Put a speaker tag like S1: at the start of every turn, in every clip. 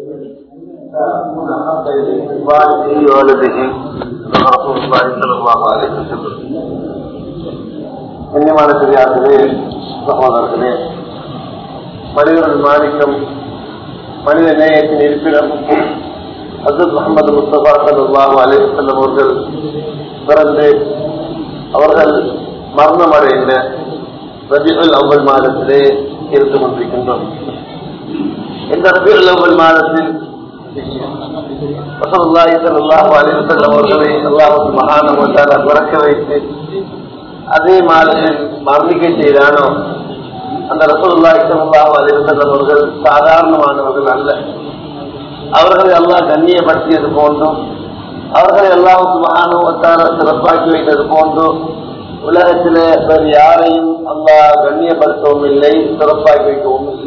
S1: من أحب إليه من والده وولده رسول الله صلى الله عليه وسلم கண்ணியமான பெரியார்களே சகோதரர்களே மனிதர்கள் மாணிக்கம் மனித நேயத்தின் இருப்பிடம் அசத் முகமது முஸ்தபா சல்லாஹு அலிவசல்லம் அவர்கள் பிறந்து அவர்கள் மரணம் அடைந்த ரபியுல் அவ்வல் மாதத்திலே இருந்து கொண்டிருக்கின்றோம் இந்த ரபியுல் அவ்வல் மாதத்தில் ரசூலுல்லாஹி ஸல்லல்லாஹு அலைஹி வஸல்லம் அவர்களை அல்லாஹ் சுப்ஹானஹு வ தஆலா பிறக்க வைத்து அதே மாதத்தில் மரணிக்கை செய்தானோ அந்த ரசூலுல்லாஹி ஸல்லல்லாஹு அலைஹி வஸல்லம் அவர்கள் சாதாரணமானவர்கள் அல்ல அவர்களை அல்லாஹ் கண்ணியப்படுத்தியது போன்றும் அவர்களை அல்லாஹ் சுப்ஹானஹு வ தஆலா சிறப்பாக்கி வைத்தது போன்றும் உலகத்திலே வேறு யாரையும் அல்லாஹ் கண்ணியப்படுத்தவும் இல்லை சிறப்பாக்கி வைக்கவும் இல்லை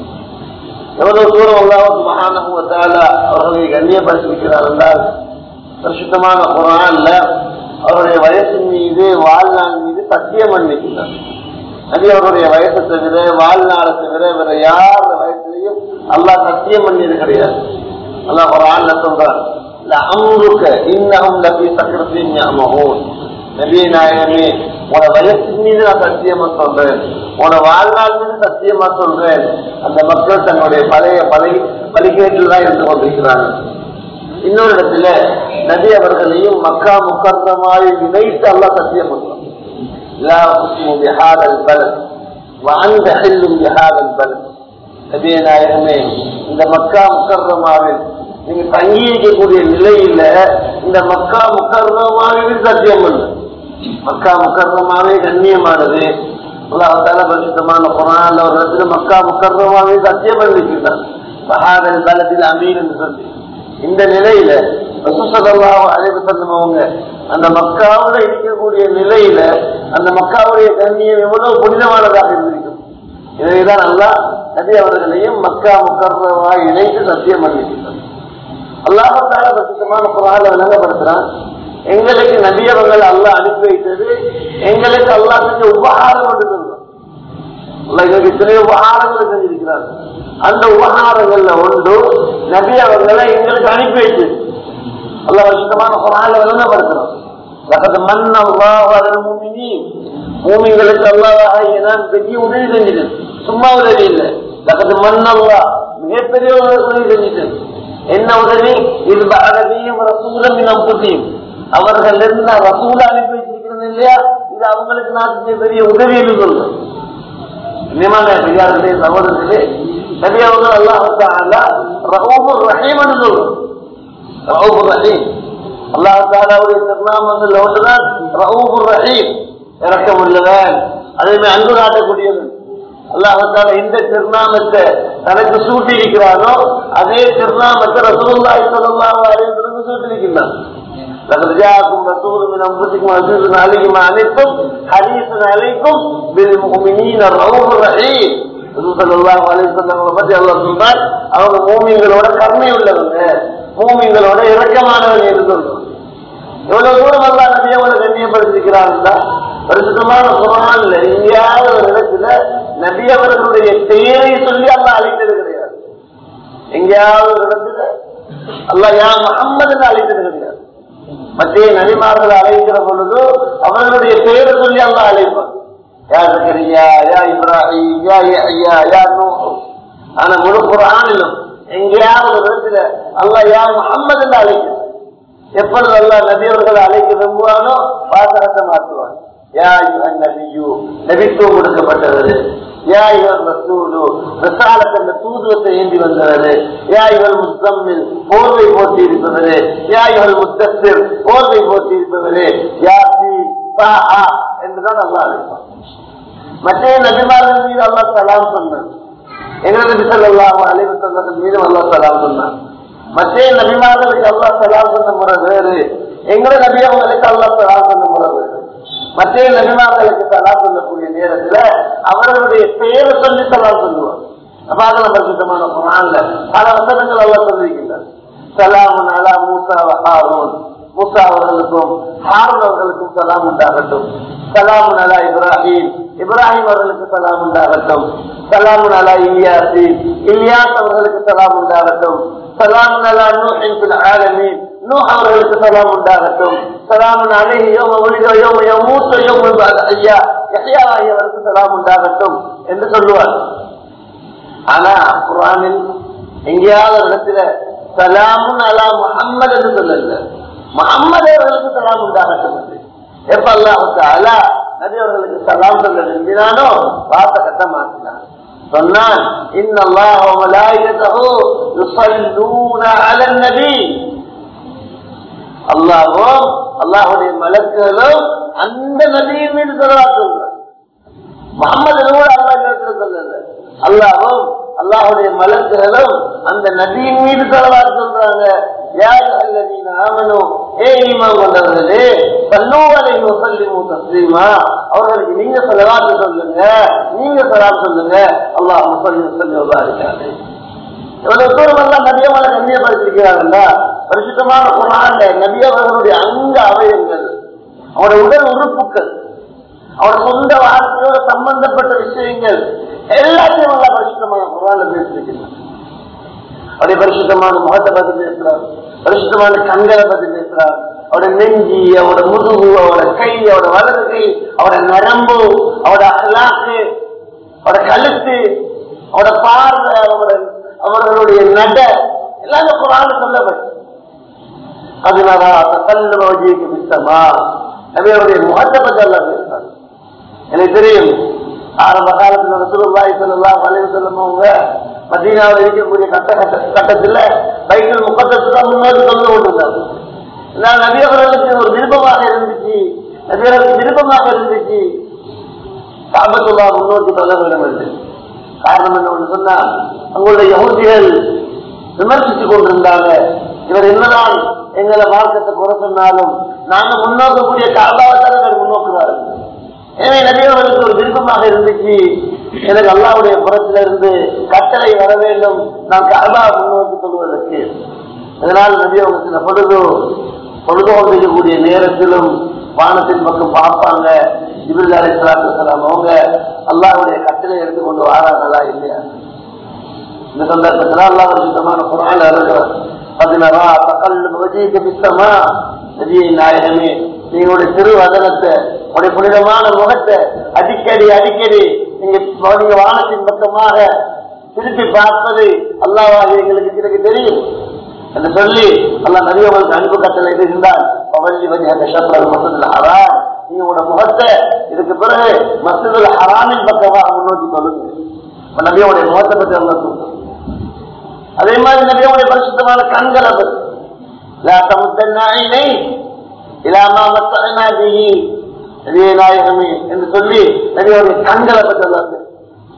S1: எவ்வளவு தூரம் அல்லாஹ் மகானகுவத்தால அவர்களை கண்ணியப்படுத்திருக்கிறார் என்றால் பரிசுத்தமான குரான்ல அவருடைய வயசின் மீது வாழ்நாள் மீது சத்தியம் பண்ணிக்கிறார் அது அவருடைய வயசை தவிர வாழ்நாளை தவிர வேற யார் வயசுலையும் அல்லாஹ் சத்தியம் பண்ணியது கிடையாது அல்லாஹ் குரான்ல சொல்றார் அமுருக்க இன்னமும் நபி சக்கரத்தின் ஞாபகம் நபிய நாயகமே உன வயசின் மீது நான் சத்தியமா சொல்றேன் உன வாழ்நாள் மீது சத்தியமா சொல்றேன் அந்த மக்கள் தன்னுடைய பழைய பழை பலிகேட்டில் தான் இருந்து கொண்டிருக்கிறாங்க இன்னொரு இடத்துல நபி அவர்களையும் மக்கா முக்கரமாய் இணைத்து அல்ல சத்தியம் பண்றோம் லா உஸ்மு பிஹாதல் பலத் வஅந்த ஹில்லும் பிஹாதல் பலத் நபிய நாயகமே இந்த மக்கா முக்கரமாவில் நீங்க தங்கி இருக்கக்கூடிய நிலையில இந்த மக்கா முக்கரமாவே சத்தியம் பண்ணு மக்கா முக்கரமாவே கண்ணியமானது அல்லாஹால பரிசுத்தமான குரான் ஒரு இடத்துல மக்கா முக்கரமாவே சத்தியம் பண்ணிருக்கிறார் மகாதல் காலத்தில் அமீன் என்று சொல்லி இந்த நிலையில ரசூசல்லாஹ் அழைப்பு பண்ணுவவங்க அந்த மக்காவுல இருக்கக்கூடிய நிலையில அந்த மக்காவுடைய கண்ணியம் எவ்வளவு புனிதமானதாக இருந்திருக்கும் இதைதான் நல்லா நபி அவர்களையும் மக்கா முக்கரமாய் இணைத்து சத்தியம் பண்ணிருக்கிறார் அல்லாஹால பரிசுத்தமான குரான விளங்கப்படுத்துறான் எங்களுக்கு நபியவர்கள் அல்ல அனுப்பி வைத்தது எங்களுக்கு அல்லா செஞ்ச உபகாரம் என்று சொல்றோம் எங்களுக்கு இத்தனை உபகாரங்களை செஞ்சிருக்கிறார் அந்த உபகாரங்கள்ல ஒன்று நபி அவர்களை எங்களுக்கு அனுப்பி வைத்தது அல்ல வருஷமான குரான விளங்கப்படுத்துறோம் மண் அல்லாஹ் பூமிங்களுக்கு அல்லாஹ் நான் பெரிய உதவி செஞ்சிட்டேன் சும்மா உதவி இல்லை லகது மண் அல்லா மிகப்பெரிய உதவி செஞ்சிட்டேன் என்ன உதவி இது அரபியும் ரசூலம் நம்புத்தியும் அவர்கள் இருந்து நான் ரசூல அனுப்பி வச்சிருக்கிறேன் இல்லையா இது அவங்களுக்கு நான் பெரிய உதவி என்று சொல்றேன் நியமான பெரியார்களே சகோதரர்களே பெரியவங்க அல்லாஹ் ரஹூபுர் ரஹீம் என்று சொல்றோம் ரஹூபுர் ரஹீம் அல்லாஹ் தாலாவுடைய திருநாமங்கள் ஒன்றுதான் ரஹூபுர் ரஹீம் இறக்கம் உள்ளவன் அதே அன்பு காட்டக்கூடியவன் அல்லாஹால இந்த திருநாமத்தை தனக்கு சூட்டி இருக்கிறானோ அதே திருநாமத்தை ரசூலுல்லாஹி ஸல்லல்லாஹு அலைஹி வஸல்லம் சூட்டி இருக்கிறான் لقد جاءكم رسول من انفسكم عزيز عليه ما عنتم حريص عليكم بالمؤمنين الرؤوف الرحيم அவங்க மூமிங்களோட கருணை உள்ளவங்க மூமிங்களோட இறக்கமானவங்க என்று சொல்றோம் எவ்வளவு தூரம் அல்லா நபியோட கண்ணியப்படுத்திருக்கிறார்களா பரிசுத்தமான குரான்ல எங்கேயாவது ஒரு இடத்துல நபி அவர்களுடைய பெயரை சொல்லி அல்ல அழைத்தது கிடையாது எங்கேயாவது ஒரு இடத்துல அல்ல யா முகம்மது அழைத்தது கிடையாது மற்ற நபிமார்கள் அழைக்கிற பொழுது அவர்களுடைய பெயரை சொல்லி அல்ல அழைப்பான் யா ஜக்கரியா யா இப்ராஹிம் யா ஐயா யா நூ ஆனா முழு குரானிலும் எங்கேயாவது ஒரு இடத்துல அல்ல யா முகம்மது அழைக்கிறார் எப்பொழுது அல்லா நபியவர்கள் அழைக்க விரும்புவானோ பாசகத்தை மாற்றுவான் யா யுகன் நபியு நபித்துவம் கொடுக்கப்பட்டது யா இவன் ரசூலு ரசாலத் என்ற தூதுவத்தை ஏந்தி வந்தது யா இவள் முத்தம்மில் போர்வை போட்டி இருப்பவரு யா இவள் முத்தத்தில் போர்வை போட்டி இருப்பவரு யாசி என்றுதான் அல்லா அழைப்பான் மற்ற நபிமார்கள் மீது அல்லா சலாம் சொன்னான் எங்க நபி சொல்லலாம் அலைவு சொன்னதன் மீது அல்லா சலாம் சொன்னான் மற்ற நபிமார்களுக்கு அல்லா சலாம் சொன்ன முறை வேறு எங்களை நபியவங்களுக்கு அல்லா சலாம் சொன்ன முறை வேறு மற்ற நபிமார்களுக்கு சலாம் சொல்லக்கூடிய நேரத்துல அவர்களுடைய பெயரை சொல்லி சலாம் சொல்லுவார் அப்ப அதெல்லாம் பரிசுத்தமான குரான்ல பல வசனங்கள் எல்லாம் சொல்லியிருக்கின்றார் சலாமுன் அலா மூசா ஹாரூன் மூசா அவர்களுக்கும் ஹாரூன் அவர்களுக்கும் சலாம் உண்டாகட்டும் சலாம் அலா இப்ராஹிம் இப்ராஹிம் அவர்களுக்கு சலாம் உண்டாகட்டும் சலாம் அலா இலியாசி இலியாஸ் அவர்களுக்கு சலாம் உண்டாகட்டும் சலாம் அலா நூஹின் ஃபில் ஆலமீன் நூஹ் அவர்களுக்கு சலாம் உண்டாகட்டும் சலாம் அலைஹி யௌம உலித யௌம யமூத் யௌம பஅத ஐயா யஹ்யா ஆகியவருக்கு சலாம் உண்டாகட்டும் என்று சொல்லுவார் ஆனா குரானில் எங்கேயாவது ஒரு இடத்துல சலாமுன் அலா முஹம்மது என்று சொல்லல முகம்மது அவர்களுக்கு சலாம் உண்டாகட்டும் என்று. எப்ப அல்லாஹுக்கு அலா நபி அவர்களுக்கு சலாம் சொல்ல விரும்பினானோ வார்த்தை கட்ட மாற்றினான் சொன்னான் இன்னல்லாஹ் வ மலாயிகத்தஹு யுஸல்லூன அலன் நபி அல்லாஹ்வும் அல்லாஹ்வுடைய மலக்குகளும் அந்த நபியின் மீது சொல்லலாம் சொல்றான் முகமது கூட அல்லாஹ் கேட்டு சொல்லல அல்லாஹும் அல்லாஹுடைய மலக்குகளும் அந்த நபியின் மீது செலவாறு சொல்றாங்க யார் அல்லதீன ஆமனும் ஏ ஈமான் கொண்டவர்களே சல்லூவலை வசல்லிமு தஸ்லீமா அவர்களுக்கு நீங்க செலவாத்து சொல்லுங்க நீங்க செலவாத்து சொல்லுங்க அல்லாஹ் முசல்லி சொல்லி வந்தாரு இவருடைய தூரம் எல்லாம் நபியவங்களை கண்ணியப்படுத்திருக்கிறார்களா பரிசுத்தமான குரான் நபியவர்களுடைய அங்க அவயங்கள் அவருடைய உடல் உறுப்புகள் அவர் சொந்த வாழ்க்கையோட சம்பந்தப்பட்ட விஷயங்கள் எல்லாத்தையும் நல்லா பரிசுத்தமான குரான்ல பேசிருக்கிறார் அவருடைய பரிசுத்தமான முகத்தை பத்தி பேசுறார் பரிசுத்தமான கண்களை பத்தி பேசுறார் அவருடைய நெஞ்சி அவரோட முதுகு அவரோட கை அவரோட வலது கை அவரோட நரம்பு அவரோட அகலாக்கு அவரோட கழுத்து அவரோட பார்வை அவரோட அவர்களுடைய நட எல்லாமே குரான் சொல்லப்பட்டு அதனால தக்கல்ல வஜிக்கு மிச்சமா நபியருடைய முகத்தை பத்தி எல்லாம் பேசுறாங்க எனக்கு தெரியும் ஆரம்ப காலத்துல ரசூலுல்லாஹி ஸல்லல்லாஹு அலைஹி வஸல்லம் அவங்க மதீனாவில் இருக்கக்கூடிய கட்ட கட்ட கட்டத்துல பைபிள் முப்பத்தெட்டு தான் முன்னோக்கி தொழுது கொண்டிருந்தாங்க நான் நபி அவர்களுக்கு ஒரு விருப்பமாக இருந்துச்சு நபி அவர்களுக்கு விருப்பமாக இருந்துச்சு காபத்துல்லா முன்னோக்கி தொல்ல வேண்டும் என்று காரணம் என்ன ஒன்று சொன்னா அவங்களுடைய யகுதிகள் விமர்சித்துக் கொண்டிருந்தாங்க இவர் என்னதான் எங்களை மார்க்கத்தை குறை சொன்னாலும் நாங்க முன்னோக்கக்கூடிய காபாவை தான் இவர் முன்னோக்குறாரு எனவே நபியவர்களுக்கு ஒரு விருப்பமாக இருந்துச்சு எனக்கு அல்லாவுடைய புறத்தில இருந்து கட்டளை வர வேண்டும் நான் காபா முன்னோக்கி சொல்வதற்கு அதனால் நபியவங்க சில பொழுது பொழுது கொண்டிருக்கக்கூடிய நேரத்திலும் வானத்தின் பக்கம் பார்ப்பாங்க இபில் அலி சலாத்துலாம் அவங்க அல்லாவுடைய கட்டளை எடுத்துக்கொண்டு வாராங்களா இல்லையா இந்த சந்தர்ப்பத்தில் அல்லாஹ் சுத்தமான குரான் இருக்கிறார் பதினரா தக்கல் வஜீக பித்தமா நபியை நாயகமே நீங்களுடைய திருவதனத்தை உடைய புனிதமான முகத்தை அடிக்கடி அடிக்கடி நீங்க நீங்க வானத்தின் பக்கமாக திருப்பி பார்ப்பது அல்லாவாக எங்களுக்கு எனக்கு தெரியும் என்று சொல்லி அல்லா நபி உங்களுக்கு அன்பு கட்டளை இருந்தால் பவல்லி வஜக ஷத்ரல் மசதுல் ஹராம் நீங்க உங்களோட முகத்தை இதுக்கு பிறகு மசதுல் ஹராமின் பக்கமாக முன்னோக்கி சொல்லுங்க இப்ப நபியோடைய முகத்தை பற்றி அல்லா சொல்லுங்க அதே மாதிரி நபியோடைய பரிசுத்தமான கண்களை பற்றி லா தமுத்தன் நாயினை இலாமா மத்தனா பிஹி நபியே நாயகமே என்று சொல்லி நபியோடைய கண்களை பற்றி அல்லா சொல்லுங்க.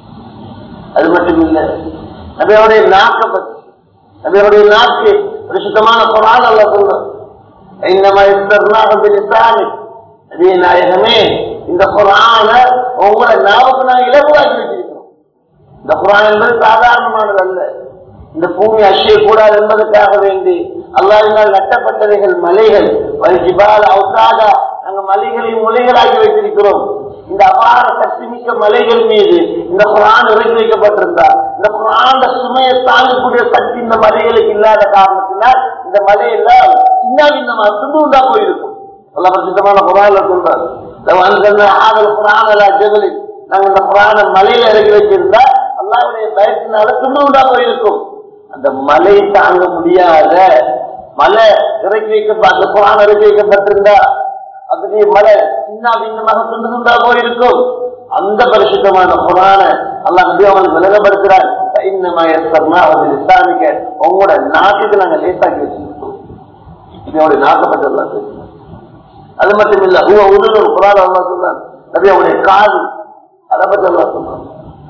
S1: அது மட்டும் இல்லை நபியோடைய நாக்கை பற்றி நபியோடைய நாக்கு பரிசுத்தமான குரான் அல்ல சொல்லும் இன்னமா இஸ்தர்னாக பிலிசானி நபிய நாயகமே இந்த குரான உங்களை நாவுக்கு நாங்கள் இலகுவாக்கி வச்சிருக்கிறோம் இந்த குரான் என்பது சாதாரணமானது அல்ல இந்த பூமி அசையக்கூடாது என்பதற்காக வேண்டி அல்லாவினால் நட்டப்பட்டவைகள் மலைகள் ஜிபால் அவுசாக நாங்கள் மலைகளை முலைகளாக்கி வைத்திருக்கிறோம் இந்த அபார சக்தி மிக்க மலைகள் மீது இந்த குரான் இறக்கி வைக்கப்பட்டிருந்தா இந்த குரான் சுமையை தாங்கக்கூடிய சக்தி இந்த மலைகளுக்கு இல்லாத காரணத்தினால் இந்த மலையெல்லாம் சின்ன பின்னமா துண்டுண்டா போயிருக்கும் நல்ல பிரசித்தமான குரான்ல சொல்றாரு ஆதல் குரான் ஜெகலில் நாங்க இந்த குரான மலையில இறக்கி வச்சிருந்தா அல்லாவுடைய பயத்தினால துண்டுண்டா போயிருக்கும் அந்த மலை தாங்க முடியாத மலை இறக்கி வைக்க அந்த குரான் இறக்கி வைக்கப்பட்டிருந்தா அதுக்கு மலை சின்ன பின்னமாக துண்டு துண்டா போயிருக்கும் அந்த பரிசுத்தமான குரான அல்லா நபி அவங்களுக்கு விலகப்படுத்துறார் இஸ்லாமிக்க உங்களோட நாட்டுக்கு நாங்க லேசாக்கி வச்சிருக்கோம் இதோட நாட்டப்பட்டது அது மட்டும் இல்ல உங்க உடல் ஒரு குரான் அல்லா சொல்றாங்க நபி அவருடைய காது அதை பற்றி அல்லா சொல்றாங்க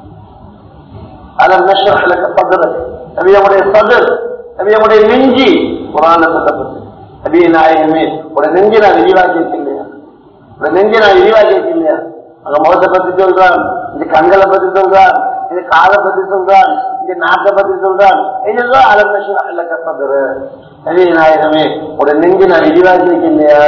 S1: அலம் நஷ்ரஹ் பதர் நபி அவருடைய சதர் நபி அவருடைய நெஞ்சி குரான சட்டப்பட்டு நபி நாயகமே ஒரு நெஞ்சு நான் விரிவாக்கி இல்லையா ஒரு நெஞ்சு நான் விரிவாக்கி இல்லையா அங்க முகத்தை பத்தி சொல்றான் இந்த கண்களை பத்தி சொல்றான் இந்த காதை பத்தி சொல்றான் இங்க நாட்டை பத்தி சொல்றான் இதெல்லாம் அலமேஸ்வர கசந்துரு நபி நாயகமே உடைய நெஞ்சு நான் விரிவாக்கி வைக்கலையா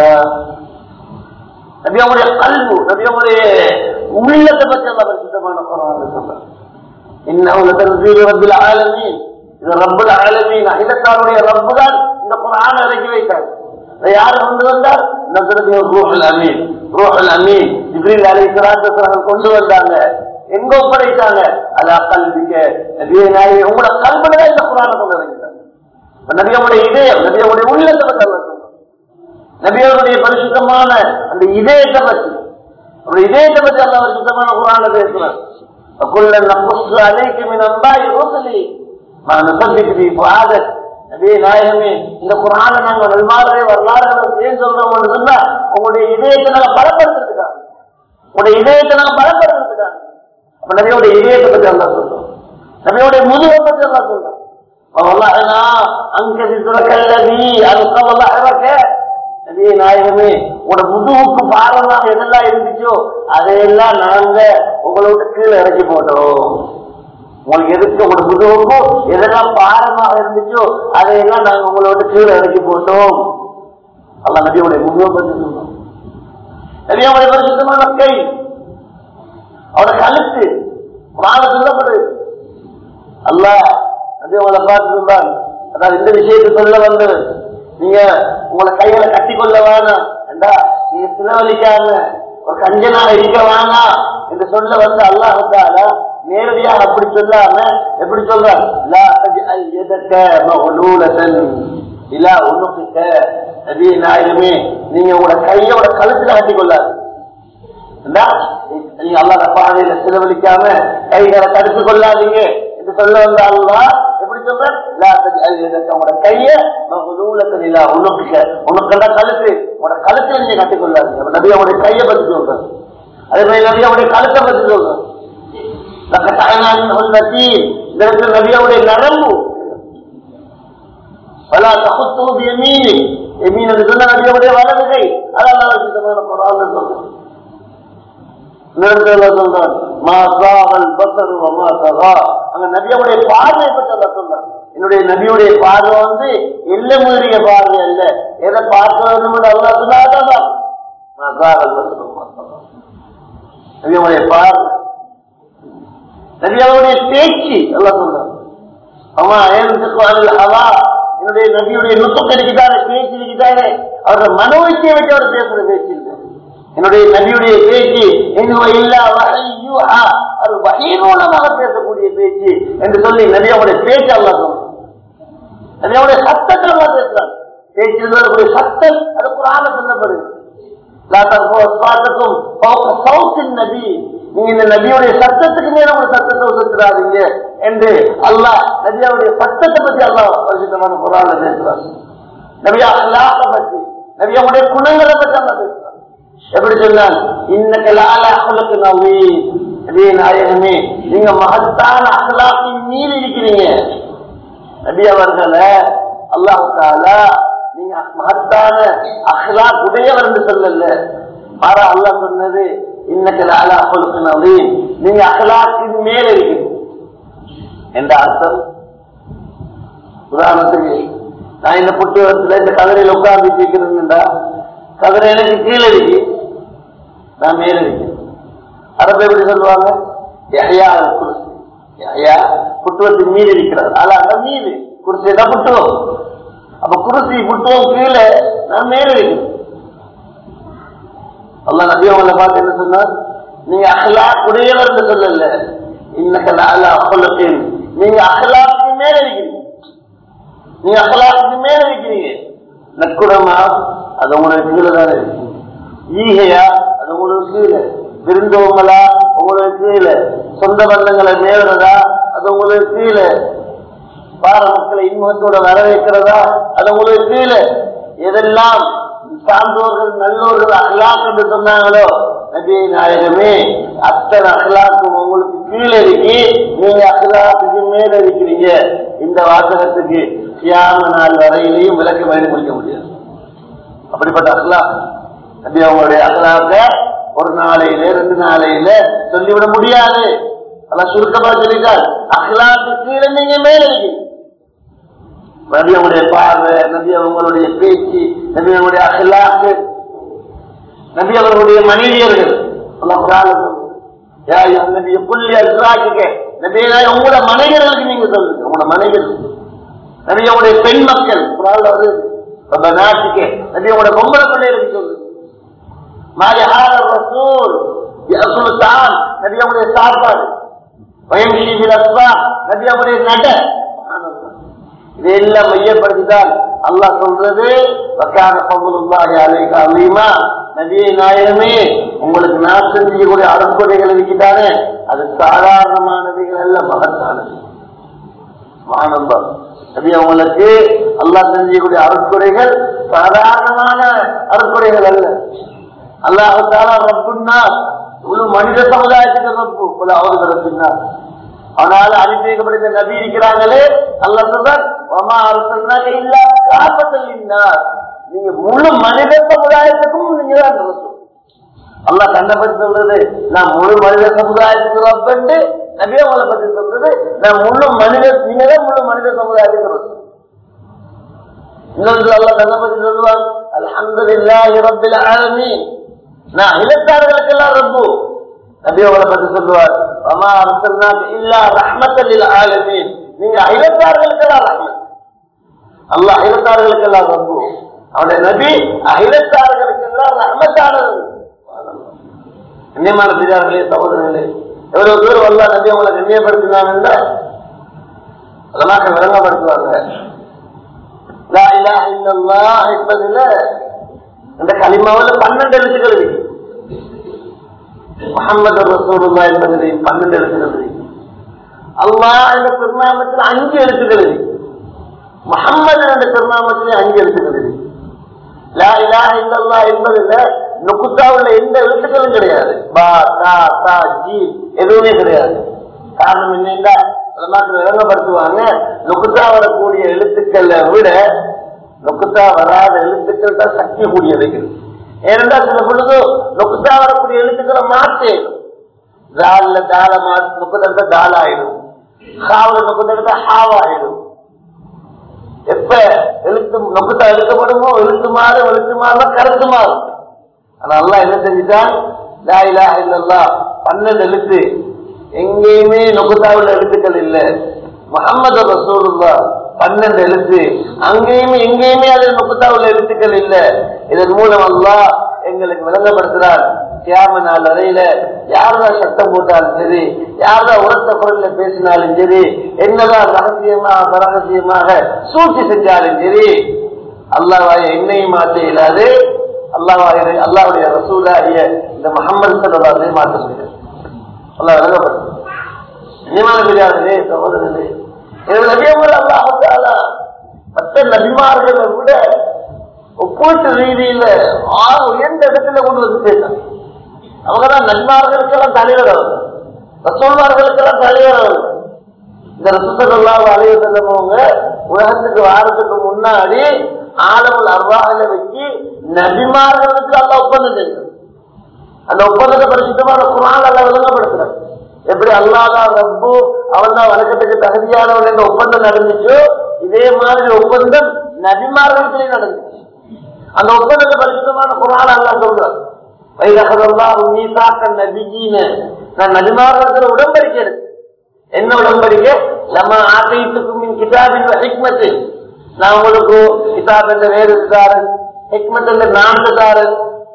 S1: நபியாவுடைய கல்வு நபியாவுடைய உள்ளத்தை பற்றி எல்லாம் பரிசுத்தமான குரான் சொல்றான் இன்னும் தன்சீல் ரப்பில் ஆலமீன் இது ரப்புல் ஆலமீன் அகிலத்தாருடைய ரப்பு தான் இந்த குரான் இறக்கி வைத்தார் இதை யாரு கொண்டு வந்தார் நசரத்தில் ரூஹல் அமீன் ரூஹல் அமீன் ஜிப்ரீல் அலி சலாத்து கொண்டு வந்தாங்க எங்க ஒப்படைத்தாங்க அதா கல்விக்க நபியை நாயகி உங்களோட கல்வில தான் இந்த குரானை கொண்டு வரைக்கிறாங்க நபியாவுடைய இதயம் நபியாவுடைய உள்ளத்தை பற்றி அல்ல சொல்றாங்க நபியவருடைய பரிசுத்தமான அந்த இதயத்தை பற்றி அவருடைய இதயத்தை பற்றி அல்ல பரிசுத்தமான குரான பேசுறார் كل نقص عليك من انباء الرسل ما نثبت به فؤادك நபியே நாயகமே இந்த குரான நாங்க நல்மாறே வரலாறு ஏன் சொல்றோம் சொன்னா உங்களுடைய இதயத்தை நாங்க பலப்படுத்துறதுக்காக உங்களுடைய இதயத்தை நாங்க பலப்படுத்துறதுக்காக அப்ப நபியோடைய இதயத்தை பற்றி அல்லா சொல்றோம் நபியோடைய முதுகை பற்றி அல்லா சொல்றோம் والله அங்க சிசுரக்கல்லதி அல்கவல்லாக நபியே நாயகமே உங்களோட முதுகுக்கு பாரமாக எதெல்லாம் இருந்துச்சோ அதையெல்லாம் நாங்க உங்களோட கீழே இறக்கி போட்டோம் உங்களுக்கு எதுக்கு உங்களோட முதுகுக்கும் எதெல்லாம் பாரமாக இருந்துச்சோ அதையெல்லாம் நாங்க உங்களோட கீழே இறக்கி போட்டோம் அல்ல நபியோடைய முதுகை பற்றி சொல்றோம் நபியோடைய பரிசுத்தமான கை அவரோட கழுத்து குரான சொல்லப்படுது அல்ல நபியோட பார்த்து சொல்றாங்க அதாவது இந்த விஷயத்தை சொல்ல வந்தது நீங்க உங்களை கைகளை கட்டி கொள்ள வேணாம் ஏண்டா நீங்க சிலவழிக்காம ஒரு கஞ்சனாக இருக்க வேணாம் என்று சொல்ல வந்து அல்லாஹால நேரடியாக அப்படி சொல்லாம எப்படி சொல்றான் லா தஜ்அல் யதக மக்லூலத்தன் இலா உனுகிக நபியே நாயகமே நீங்க உங்களோட கையோட கழுத்துல கட்டி கொள்ளாது ஏண்டா, நீங்க அல்லாத பாதையில செலவழிக்காம கைகளை தடுத்து கொள்ளாதீங்க என்று சொல்ல வந்த அல்லாஹ் எப்படி சொல்ற லா தஜ்அல் யதக உங்களோட கைய மக்லூலத்தன் இலா உனுகிக உனக்கெல்லாம் கழுத்து உங்களோட கழுத்துல நீங்க கட்டி கொள்ளாதீங்க நபி அவருடைய கையை பத்தி சொல்றேன் அதே மாதிரி நபி அவருடைய கழுத்தை பத்தி சொல்றேன் நபியாவுடைய நரம்பு பலா தகுத்து எமீனி எமீன் என்று சொன்ன நபியாவுடைய வலது கை அதெல்லாம் சுத்தமான குரான் சொல்றேன் சொல்றான் மா சாவல் பசரு வமா சகா அங்க நபியாவுடைய பார்வை பற்றி அல்ல சொல்றான் என்னுடைய நபியுடைய பார்வை வந்து எல்லை மீறிய பார்வை அல்ல எதை பார்க்க வேண்டும் என்று அல்லா சொன்னாதான் மா சாவல் பசரு வமா சகா நபியாவுடைய பார்வை நபியாவுடைய பேச்சு எல்லாம் சொல்றாங்க அவன் அயனுக்கு அதில் அவா என்னுடைய நபியுடைய நுட்பம் இருக்கிறாரு பேச்சு இருக்கிறாரு அவரோட மனோச்சியை வச்சு அவர் பேசுற பேச்சு இல்லை என்னுடைய நபியுடைய பேச்சு இன்னும் இல்லா வகையூஹா அது வகைமூலமாக பேசக்கூடிய பேச்சு என்று சொல்லி நபியாவுடைய பேச்சு அல்லா சொல்றான் நபியாவுடைய சத்தத்தை அல்லா பேசுறான் பேச்சில் வரக்கூடிய சத்தம் அது குரான சொல்லப்படுது நபி நீங்க இந்த நபியுடைய சத்தத்துக்கு மேல ஒரு சத்தத்தை உசத்துறாதீங்க என்று அல்லாஹ் நபியாவுடைய சத்தத்தை பத்தி அல்லாஹ் பரிசுத்தமான குரான பேசுறாங்க நபியா அல்லாஹ பத்தி நபியாவுடைய குணங்களை பத்தி அல்லா பேசுறாங்க எப்படி சொன்னான் இன்னக்கு லால அகலுக்கு நவி நபி நாயகமே நீங்க மகத்தான அகலாக்கின் மீறி இருக்கிறீங்க நபி அவர்களை அல்லாஹு தாலா நீங்க மகத்தான அஹ்லாக் உடையவர் என்று சொல்லல மாறா அல்லாஹ் சொன்னது இன்னக்கு லாலா அகலுக்கு நவி நீங்க அகலாக்கின் மேல இருக்கீங்க என்ற அர்த்தம் உதாரணத்துக்கு நான் இந்த புத்தகத்துல இந்த கதிரையில் உட்கார்ந்து இருக்கிறேன்டா கதிரை எனக்கு கீழே இருக்கு நான் மேல இருக்கேன் அரபு எப்படி சொல்லுவாங்க யஹ்யா குருசி யஹ்யா புட்டுவத்தின் மீது இருக்கிறார் அல்லாத மீது குருசி தான் புட்டுவம் அப்ப குருசி புட்டுவம் கீழே நான் மேல இருக்கேன் அல்லா நபி அவங்களை பார்த்து என்ன சொன்னார் நீங்க அஹ்லா உடையவர் என்று சொல்லல இன்னக்க அலா அஹ்லத்தின் நீங்க அஹ்லாக்கு மேல இருக்கிறீங்க நீங்க அஹ்லாக்கு மேல இருக்கிறீங்க நற்குணமா அது உங்களுக்கு கீழே தானே இருக்கு ஈகையா அது உங்களுக்கு கீழே விருந்தவங்களா உங்களுக்கு கீழே சொந்த பந்தங்களை நேர்றதா அது உங்களுக்கு கீழே பார மக்களை இன்முகத்தோட வரவேற்கிறதா அது உங்களுக்கு கீழே எதெல்லாம் சான்றோர்கள் நல்லோர்கள் அகலாக் என்று சொன்னாங்களோ நபி நாயகமே அத்தனை அகலாக்கும் உங்களுக்கு கீழே இருக்கி நீங்க அகலாத்துக்கு மேல இருக்கிறீங்க இந்த வாசகத்துக்கு சியாம நாள் வரையிலையும் விளக்கம் எழுதி முடிக்க முடியாது அப்படிப்பட்ட அகலாக் நபி அவங்களுடைய அகலாக்க ஒரு நாளையில ரெண்டு நாளையில சொல்லிவிட முடியாது அதான் சுருக்கமா சொல்லிட்டார் அஹ்லாக்கு கீழே நீங்க மேல இருக்கீங்க நபி அவங்களுடைய பார்வை நபி அவங்களுடைய பேச்சு நபி அவங்களுடைய அஹ்லாக்கு நபி அவர்களுடைய மனைவியர்கள் அல்லாஹ் குர்ஆன்ல சொல்லுது. யா அய்யுஹன் நபி குல்லி அஸ்வாஜிக நபி உங்களோட மனைவியர்களுக்கு நீங்க சொல்லுங்க உங்களோட மனைவியர்கள் நபி அவங்களுடைய பெண் மக்கள் குர்ஆன்ல வருது ரொம்ப நாட்டுக்கு நபி அவங்களோட பொம்பளை பிள்ளைகளுக்கு சொல்லுங்க மாலி ஹாதர் ரசூல் யஅகுலு தான் நபி அவங்களுடைய சாப்பாடு வயம்ஷி பில் அஸ்வாக் நபி அவங்களுடைய நட சுப்ஹானல்லாஹ். இதையெல்லாம் மையப்படுத்திதான் அல்லாஹ் சொல்றது வக்கான பகுலுல்லாஹி அலைக அலீமா நபியை நாயகமே உங்களுக்கு நான் செஞ்சக்கூடிய அறக்குறைகள் இருக்கிறானே அது சாதாரணமானவைகள் அல்ல மகத்தானது மானம்பம் நபி அவங்களுக்கு அல்லாஹ் செஞ்சக்கூடிய அறக்குறைகள் சாதாரணமான அறக்குறைகள் அல்ல அல்லாஹு தாலா ரப்புன்னா முழு மனித சமுதாயத்துக்கு ரப்பு போல அவர்கள் ரப்பின்னா ஆனால் அனுப்பிக்கப்பட்ட நபி இருக்கிறாங்களே அல்ல சொல்றார் "வமா அர்சல்னாக இல்லா காப்பத்தல் லின்னாஸ்." நீங்க முழு மனித சமுதாயத்துக்கும் நீங்க தான் ரசூல். அல்லாஹ் தன்னை பத்தி சொல்றது நான் முழு மனித சமுதாயத்துக்கு ரப்பண்டு நபி அவங்களை பத்தி சொல்றது நான் முழு மனித நீங்க தான் முழு மனித சமுதாயத்துக்கு ரசூல். இன்னொன்று அல்லாஹ் தன்னை பத்தி சொல்லுவார் அல்ஹம்துலில்லாஹி ரப்பில் ஆலமீன் நான் இலக்காரர்களுக்கெல்லாம் ரப்பு நபி அவங்களை பத்தி சொல்லுவார் அம்மா அரசனாக்கு இல்லா ரஹ்மத்தல் ஆலமீன் நீங்க அகிலத்தார்களுக்கெல்லாம் ரஹ்மத் அல்லாஹ் அகிலத்தார்களுக்கெல்லாம் ரப்பு அவனுடைய நபி அகிலத்தார்களுக்கெல்லாம் ரஹ்மத்தானது கண்ணியமான பெரியார்களே சகோதரர்களே எவ்வளவு பேர் வல்லா நபி அவங்களை கண்ணியப்படுத்தினாங்க அதெல்லாம் விளங்கப்படுத்துவாங்க லா இலாஹ இல்லல்லாஹ் என்பதுல இந்த களிமாவில் பன்னெண்டு எழுத்துக்கள் இருக்கு முகமது ரசூலுல்லா என்பதில் பன்னெண்டு எழுத்துக்கள் இருக்கு அல்லாஹ் என்ற திருநாமத்தில் அஞ்சு எழுத்துக்கள் இருக்கு முகம்மது என்ற திருநாமத்திலே அஞ்சு எழுத்துக்கள் இருக்கு லா இலாஹ இல்லல்லாஹ் என்பதுல நுக்குத்தாவுல எந்த எழுத்துக்களும் கிடையாது பா தா தா ஜி எதுவுமே கிடையாது காரணம் என்னன்னா உலமாக்கள் விளங்கப்படுத்துவாங்க நுக்குத்தா வரக்கூடிய எழுத்துக்களை விட நொக்குத்தா வராத எழுத்துக்கள் தான் சக்தி கூடியவைகள் ஏனென்றால் சில பொழுது நொக்குத்தா வரக்கூடிய எழுத்துக்களை மாற்றேன் தால்ல தால மாற்று நுக்கத்தெடுத்த தால் ஆயிடும் ஹாவுல நுக்கத்தெடுத்த ஹாவ் ஆயிடும் எப்ப எழுத்து நொக்குத்தா எழுத்தப்படுமோ எழுத்து மாறும் எழுத்து மாறும் கருத்து மாறும் ஆனா அல்லாஹ் என்ன செஞ்சுட்டான் லா இலாஹ இல்லல்லாஹ் பன்னெண்டு எழுத்து எங்கேயுமே நொக்குத்தாவுள்ள எழுத்துக்கள் இல்லை முகமது ரசூலுல்லா பன்னெண்டு எழுத்து அங்கேயுமே எங்கேயுமே அது நுக்குத்தாவுள்ள எழுத்துக்கள் இல்ல இதன் மூலம் அல்லாஹ் எங்களுக்கு விளங்கப்படுத்துறார் கியாம நாள் வரையில யாரதான் சத்தம் போட்டாலும் சரி யாரதான் உரத்த குரல்ல பேசினாலும் சரி என்னதான் ரகசியமாக ரகசியமாக சூழ்ச்சி செஞ்சாலும் சரி அல்லாவாய என்னையும் மாற்ற இயலாது அல்லாவாய அல்லாவுடைய ரசூலாகிய இந்த முகமது சல்லாவை மாற்ற முடியாது அல்லாஹ் விளங்கப்படுத்து இனிமான பெரியார்களே சகோதரர்களே எனது நபியங்கள் அல்லாஹால மற்ற நபிமார்களை விட ஒப்பீட்டு ரீதியில ஆறு உயர்ந்த இடத்துல கொண்டு வந்து சேர்த்தாங்க அவங்கதான் நபிமார்களுக்கெல்லாம் தலைவர் அவர் ரசோல்மார்களுக்கெல்லாம் தலைவர் அவர் இந்த ரசூசல்லாஹ் அலைய செல்லவங்க உலகத்துக்கு வாரத்துக்கு முன்னாடி ஆலமுல் அர்வாஹில வச்சு நபிமார்களுக்கு அல்ல ஒப்பந்தம் செஞ்சார் அந்த ஒப்பந்தத்தை பரிசுத்தமான குரான் அல்ல விளங்கப்படுத்துறாங்க எப்படி அல்லாதான் ரப்பு அவன் தான் வணக்கத்துக்கு தகுதியானவன் என்ற ஒப்பந்தம் நடந்துச்சோ இதே மாதிரி ஒப்பந்தம் நபிமார்களுக்குள்ளே நடந்துச்சு அந்த ஒப்பந்தத்தை பரிசுத்தமான குரான் அல்லா சொல்றான் வைரகதெல்லாம் நீசாக்க நபிஜீன நான் நபிமார்களுக்கு உடம்படிக்கை இருக்கு என்ன உடம்படிக்கை நம்ம ஆசைத்துக்கும் கிதாபின் ஹிக்மத்து நான் உங்களுக்கு கிதாப் என்ற வேதத்தாரன் ஹிக்மத் என்ற நான்குதாரன்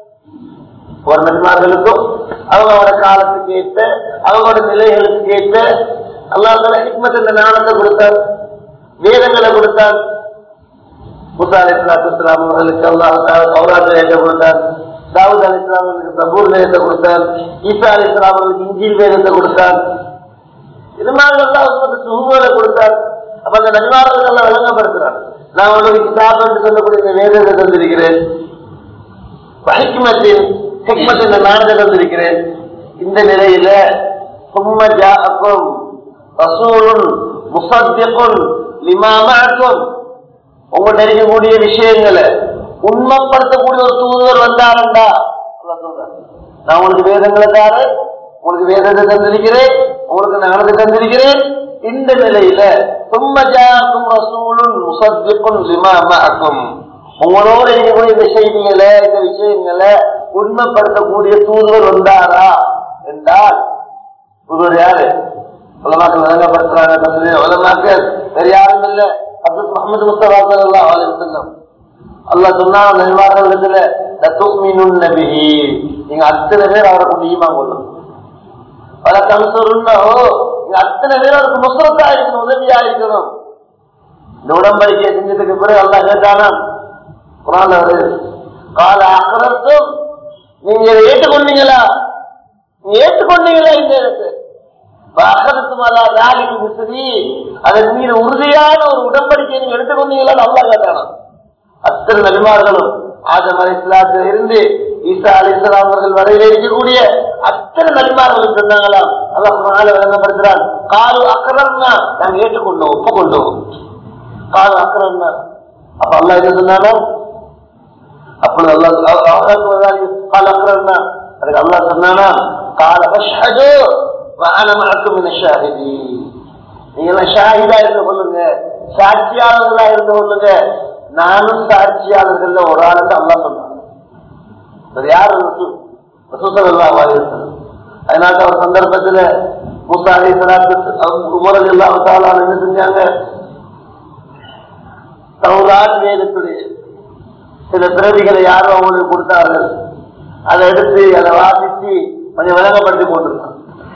S1: ஒரு நபிமார்களுக்கும் அவங்களோட காலத்துக்கு ஏற்ற அவங்களோட நிலைகளுக்கு ஏற்ற அல்லாஹ் ஹிக்மத் என்ற ஞானத்தை கொடுத்தார் வேதங்களை கொடுத்தார் முசா அலி இஸ்லாம் அவர்களுக்கு அல்லாஹ் கௌராஜ் வேதத்தை கொடுத்தார் தாவூத் அலி இஸ்லாம் அவர்களுக்கு சபூர் வேதத்தை கொடுத்தார் ஈசா அலி இஸ்லாம் அவர்களுக்கு இஞ்சில் வேதத்தை கொடுத்தார் இது மாதிரி எல்லாம் உங்களுக்கு சுகங்களை கொடுத்தார் அப்ப அந்த நன்மார்கள் எல்லாம் விளங்கப்படுத்துறார் நான் உங்களுக்கு கிதாப் என்று சொல்லக்கூடிய இந்த வேதத்தை தந்திருக்கிறேன் ஹிக்மத்தின் ஹிக்மத் என்ற நாடகம் தந்திருக்கிறேன் இந்த நிலையில சும்ம ஜாஅக்கும் ரசூலுன் முசத்திகுன் லிமா மஅக்கும் உங்கள்ட்ட இருக்கக்கூடிய விஷயங்களை உண்மைப்படுத்தக்கூடிய ஒரு தூதுவர் வந்தாரண்டா அல்லாஹ் சொல்றார். நான் உங்களுக்கு வேதங்களை தாரேன் உங்களுக்கு வேதத்தை தந்திருக்கிறேன் உங்களுக்கு ஞானத்தை தந்திருக்கிறேன் இந்த நிலையில சும்மஜாக்கும் ரசூலுன் முசத்திக்கும் லிமாமாக்கும் உங்களோட இருக்கக்கூடிய இந்த செய்திகளை இந்த விஷயங்களை உண்மைப்படுத்தக்கூடிய தூதுவர் வந்தாரா என்றால் தூதுவர் யாரு உலமாக்கள் வழங்கப்படுத்துறாங்க தஸ்மீர் உலமாக்கள் வேற யாரும் இல்ல அப்துல் முகமது முஸ்தபா ஸல்லல்லாஹு அலைஹி வஸல்லம் அல்லாஹ் சொன்னா நிர்வாகத்துல தத்துமினுன் நபிஹி நீங்க அத்தனை பேர் அவரை கொண்டு ஈமான் கொள்ளணும் பல கம்சருன்னோ நீங்க அத்தனை பேர் அவருக்கு முஸ்லத்தா இருக்கணும் உதவியா இருக்கணும் இந்த உடம்படிக்கையை செஞ்சதுக்கு பிறகு அல்லாஹ் கேட்டானா குரான்ல வருது கால அக்கறத்தும் நீங்க இதை ஏற்றுக்கொண்டீங்களா நீங்க ஏற்றுக்கொண்டீங்களா இந்த இடத்து அதன் மீது உறுதியான ஒரு உடன்படிக்கை நீங்க எடுத்துக்கொண்டீங்களா நல்லா கேட்டானா அத்தனை நபிமார்களும் ஆதம் அலி இஸ்லாத்துல இருந்து ஈசா அலி இஸ்லாம் அவர்கள் வரையில இருக்கக்கூடிய அத்தனை நபிமார்களும் சொன்னாங்களாம் அல்லாஹ் குர்ஆன்ல விளங்கப்படுத்துறான் காலு அக்கரம்னா நாங்க ஏற்றுக்கொண்டோம் ஒப்புக்கொண்டோம் காலு அக்கரம்னா அப்ப அல்லாஹ் என்ன சொன்னானா அப்பொழுது அல்லாஹ் கால அக்கரம்னா அதுக்கு அல்லாஹ் சொன்னானா கால பஷ்ஹது وأنا معكم من الشاهدين நீங்க எல்லாம் ஷாஹிதா இருந்து கொள்ளுங்க சாட்சியாளர்களா இருந்து கொள்ளுங்க நானும் சாட்சியாளர்கள் ஒரு ஆள் அல்லா சொன்னாங்க யாரு அதனால ஒரு சந்தர்ப்பத்துல மூசா அலி உமரல் இல்லாமத்தால என்ன செஞ்சாங்க தௌராத் வேதத்துடைய சில பிறவிகளை யாரும் அவங்களுக்கு கொடுத்தார்கள் அதை எடுத்து அதை வாசித்து கொஞ்சம் விளங்கப்படுத்தி கொண்டிருக்காங்க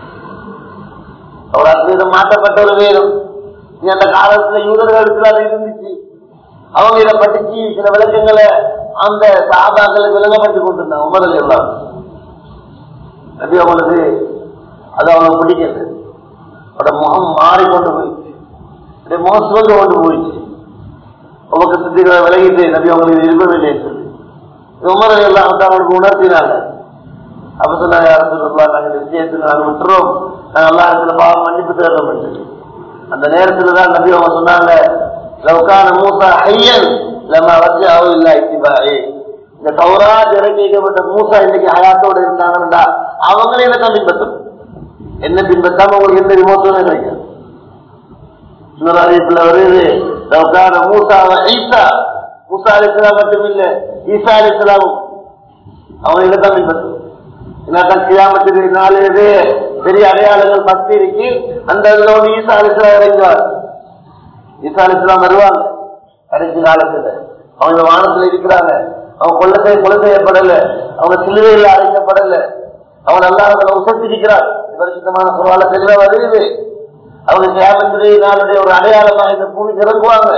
S1: தௌராத் வேதம் மாற்றப்பட்ட ஒரு வேதம் அந்த காலத்துல யூதர்களுக்கு அது இருந்துச்சு அவங்க இதை படிச்சு சில விளக்கங்களை அந்த சாபாக்களுக்கு விளங்கப்படுத்தி கொண்டிருந்தாங்க உமரல் எல்லாம் நபி அவங்களுக்கு அது அவங்களுக்கு பிடிக்கிறது அவரோட முகம் மாறிக்கொண்டு போயிடுச்சு அப்படியே முகம் சிவந்து கொண்டு போயிடுச்சு உமக்கு சித்திகளை விலகிட்டு நபி அவங்களுக்கு இருக்கவில்லை சொல்லி உமரல் எல்லாம் வந்து அவங்களுக்கு உணர்த்தினாங்க அப்ப சொன்னாங்க யாரும் சொல்லலாம் நாங்கள் இந்த விஷயத்தை நாங்கள் விட்டுறோம் நாங்கள் எல்லா இடத்துல பாவம் மன்னிப்பு தேடுறோம் சொல்லி அந்த நேரத்துல தான் நபி அவங்க சொன்னாங்க லவுக்கான மூசா ஐயன் லமா வஜ்ஜாவு இல்லா இத்திபாயே இந்த தௌராத் இறக்கி வைக்கப்பட்ட மூசா இன்னைக்கு ஹயாத்தோட இருந்தாங்கன்னா அவங்களே என்ன தான் பின்பற்றும் என்ன பின்பற்றாம உங்களுக்கு எந்த விமோசனமே கிடைக்காது இன்னொரு அறிவிப்புல வருது லவுக்கான மூசா ஈசா மூசா அலிஸ்லாம் மட்டும் இல்ல ஈசா அலிஸ்லாமும் அவங்க இதை தான் பின்பற்றும் என்னதான் கியாமத்துக்கு நாலு இது பெரிய அடையாளங்கள் பக்தி இருக்கு அந்த இதுல வந்து ஈசா அலிஸ்லாம் இறங்குவார் ஈசா அலிஸ்லாம் வருவாங்க கடைசி காலத்துல அவங்க வானத்துல இருக்கிறாங்க அவங்க கொள்ள செய்ய கொலை செய்யப்படல அவங்க சிலுவையில் அழைக்கப்படல அவங்க நல்லா அவங்களை உசத்திருக்கிறார் பரிசுத்தமான குரவால தெளிவா வருது அவங்க கேமந்திரி நாளுடைய ஒரு அடையாளமாக இந்த பூமிக்கு இறங்குவாங்க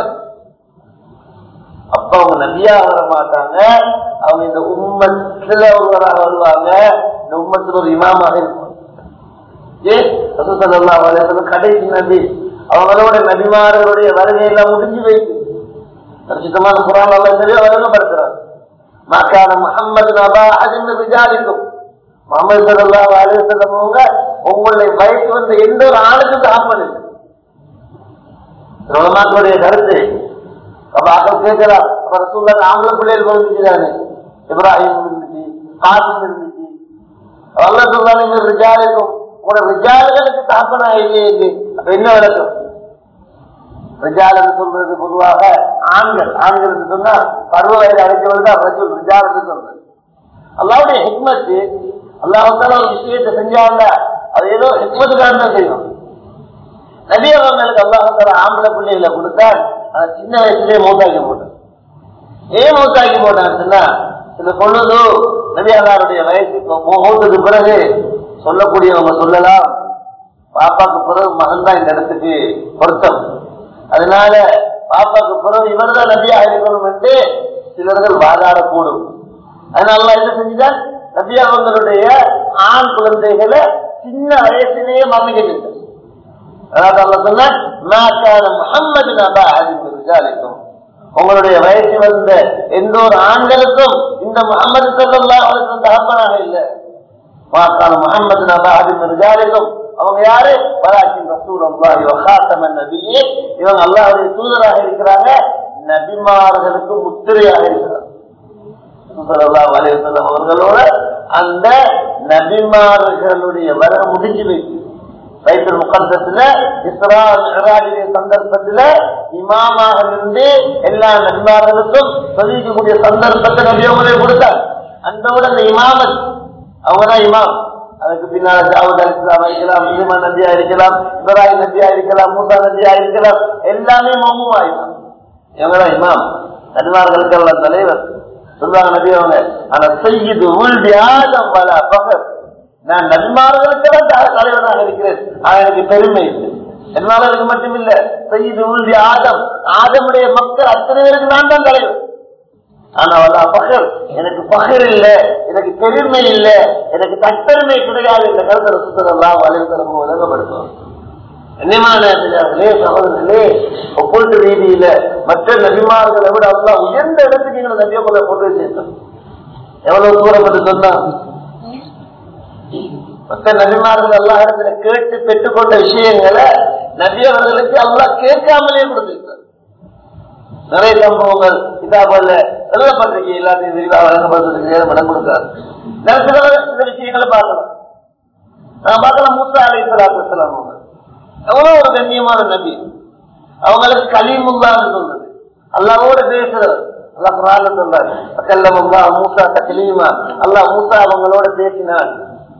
S1: அப்ப அவங்க நபியா வர மாட்டாங்க அவங்க இந்த உம்மத்துல ஒருவராக வருவாங்க இந்த உம்மத்துல ஒரு இமாமாக இருப்பாங்க ஏ ரசூசல்லா அலைஹிவஸல்லம் கடைசி நபி அவங்களோட நபிமார்களுடைய வருகை எல்லாம் முடிஞ்சு வைத்து பரிசுத்தமான குரான் அல்ல சரியா வழங்கப்படுத்துறாங்க மக்கான முகம்மது நபா அதிர்ந்து விசாரிக்கும் முகமது சல்லா அலிவசல்லம் அவங்க உங்களுடைய வயசு வந்த எந்த ஒரு ஆணுக்கும் தாப்பன் இல்லை ரோமாக்களுடைய கருத்து அப்ப ஆக்கள் கேட்கிறார் அப்ப ரசூல்லா ஆம்பளை பிள்ளைகள் பிறந்துச்சுதானே இப்ராஹிம் இருந்துச்சு காசிம் இருந்துச்சு அல்ல சொல்லா நீங்க ரிஜாலுக்கும் உங்களோட ரிஜாலுகளுக்கு தாப்பனா இல்லையே இல்லை அப்ப என்ன விளக்கம் ரிஜால் என்று சொல்றது பொதுவாக ஆண்கள் ஆண்கள் என்று சொன்னா பருவ வயது அடைஞ்சவர்கள் தான் ரஜுல் ரிஜால் என்று சொல்றது அல்லாவுடைய ஹிக்மத்து அல்லாஹால ஒரு விஷயத்தை செஞ்சாங்க அது ஏதோ ஹிக்மத்துக்காக தான் செய்வோம் நபி அவங்களுக்கு அல்லாஹால ஆம்பளை பிள்ளைகளை கொடுத்தால் அதை சின்ன வயசுலயே மூத்தாக்கி போட்டான் ஏன் மூத்தாக்கி போட்டான்னு சொன்னா சில பொழுது நபி அல்லாருடைய வயசுக்கு மூத்ததுக்கு பிறகு சொல்லக்கூடியவங்க சொல்லலாம் பாப்பாக்கு பிறகு மகன் தான் இந்த இடத்துக்கு பொருத்தம் அதனால பாப்பாக்கு பிறகு இவர் தான் நபியா இருக்கணும் என்று சிலர்கள் வாதாடக்கூடும் அதனால என்ன செஞ்சுட்டான் நபி அவங்களுடைய ஆண் குழந்தைகளை சின்ன வயசிலேயே மரணிக்கிட்டு முகம்மது நபா விசாரிக்கும் உங்களுடைய வயசு வந்த எந்த ஒரு ஆண்களுக்கும் இந்த முகமது சொல்லா அவருக்கு தகப்பனாக இல்லை வாக்கான முகமது நபா விசாரிக்கும் அவங்க யாரு பராக்கின் ரசூல் அல்லாஹி வகாத்தமன் நபியே இவங்க அல்லாஹுடைய தூதராக இருக்கிறாங்க நபிமார்களுக்கு முத்திரையாக இருக்கிறார் அவர்களோட அந்த நபிமார்களுடைய வர முடிஞ்சு வைத்து பைத்தல் முகந்தத்துல இஸ்ரா மிஹராஜுடைய சந்தர்ப்பத்துல இமாமாக இருந்து எல்லா நபிமார்களுக்கும் சொல்லிக்கக்கூடிய சந்தர்ப்பத்தை நபியவங்களே கொடுத்தார் அந்த விட அந்த இமாமத் அவங்கதான் இமாம் அதுக்கு பின்னால ஜாவத் அலிஸ்லாம் இருக்கலாம் இலிமா நபியா இருக்கலாம் இப்ராஹிம் நபியா இருக்கலாம் மூசா நபியா இருக்கலாம் எல்லாமே மம்மும் ஆயிடும் இவங்கதான் இமாம் நபிமார்களுக்கு எல்லாம் தலைவர் சொல்லுவாங்க நபி அவங்க ஆனா செய்யுது உள்டி ஆதம் வல பகர் நான் நபிமார்களுக்கு தலைவராக இருக்கிறேன் ஆனா எனக்கு பெருமை இல்லை நபிமார்களுக்கு மட்டும் இல்ல செய்யுது உள்டி ஆதம் ஆதமுடைய மக்கள் அத்தனை பேருக்கு நான் தான் தலைவர் ஆனா வல்லா பகர் எனக்கு பகர் இல்ல எனக்கு பெருமை இல்ல எனக்கு தற்பெருமை கிடையாது இந்த கருத்தை சுத்தரெல்லாம் வலியுறுத்தலும் உலகப்படுத்துவோம் கண்ணியமானே சகோதரர்களே ஒப்பீட்டு ரீதியில மற்ற நபிமார்களை விட அல்லா உயர்ந்த இடத்துக்கு எங்களை நபியை கொள்ள போட்டு வச்சிருக்கோம் எவ்வளவு தூரம் என்று சொன்னா மற்ற நபிமார்கள் எல்லா இடத்துல கேட்டு பெற்றுக்கொண்ட விஷயங்களை நபியவர்களுக்கு அல்லா கேட்காமலே கொடுத்திருக்கார் நிறைய சம்பவங்கள் கிதாபல்ல எழுதப்பட்டிருக்கு எல்லாத்தையும் விரிவாக வழங்கப்படுறதுக்கு நேரம் இடம் கொடுக்காது இந்த விஷயங்களை பார்க்கலாம் நான் பார்க்கலாம் மூசா அலை சலாத்து அவங்க எவ்வளவு ஒரு கண்ணியமான நபி அவங்களுக்கு கலீமுல்லான்னு சொல்றது அல்லாவோட பேசுறது அல்லா குரான் சொல்றாரு கல்லமல்லா மூசா தக்லீமா அல்லா மூசா அவங்களோட பேசினார்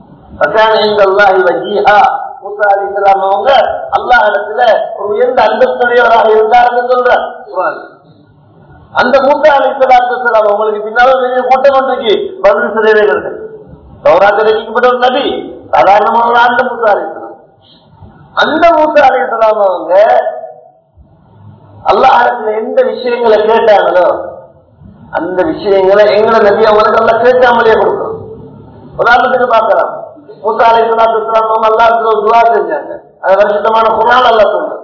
S1: மூசா அலி இஸ்லாம் அவங்க அல்லாஹ் இடத்துல ஒரு உயர்ந்த அந்தஸ்துடையவராக இருந்தாருன்னு சொல்ற அந்த மூசா அலி இஸ்லாம் அவங்களுக்கு பின்னால பெரிய கூட்டம் ஒன்றைக்கு பதில் சிறைகள் சௌராத்தில் வைக்கப்பட்ட ஒரு நபி சாதாரணமான அந்த மூசா அலி இஸ்லாம் அந்த மூசா அலி இஸ்லாம் அவங்க அல்லாஹத்துல எந்த விஷயங்களை கேட்டாங்களோ அந்த விஷயங்களை எங்களை நபி அவங்களுக்கு எல்லாம் கேட்காமலே கொடுக்கணும் உதாரணத்துக்கு பார்க்கலாம் மூசா அலி இஸ்லாம் அவங்க அல்லாஹத்துல ஒரு துவா செஞ்சாங்க அது வருஷத்தமான குரான் அல்லா சொல்றது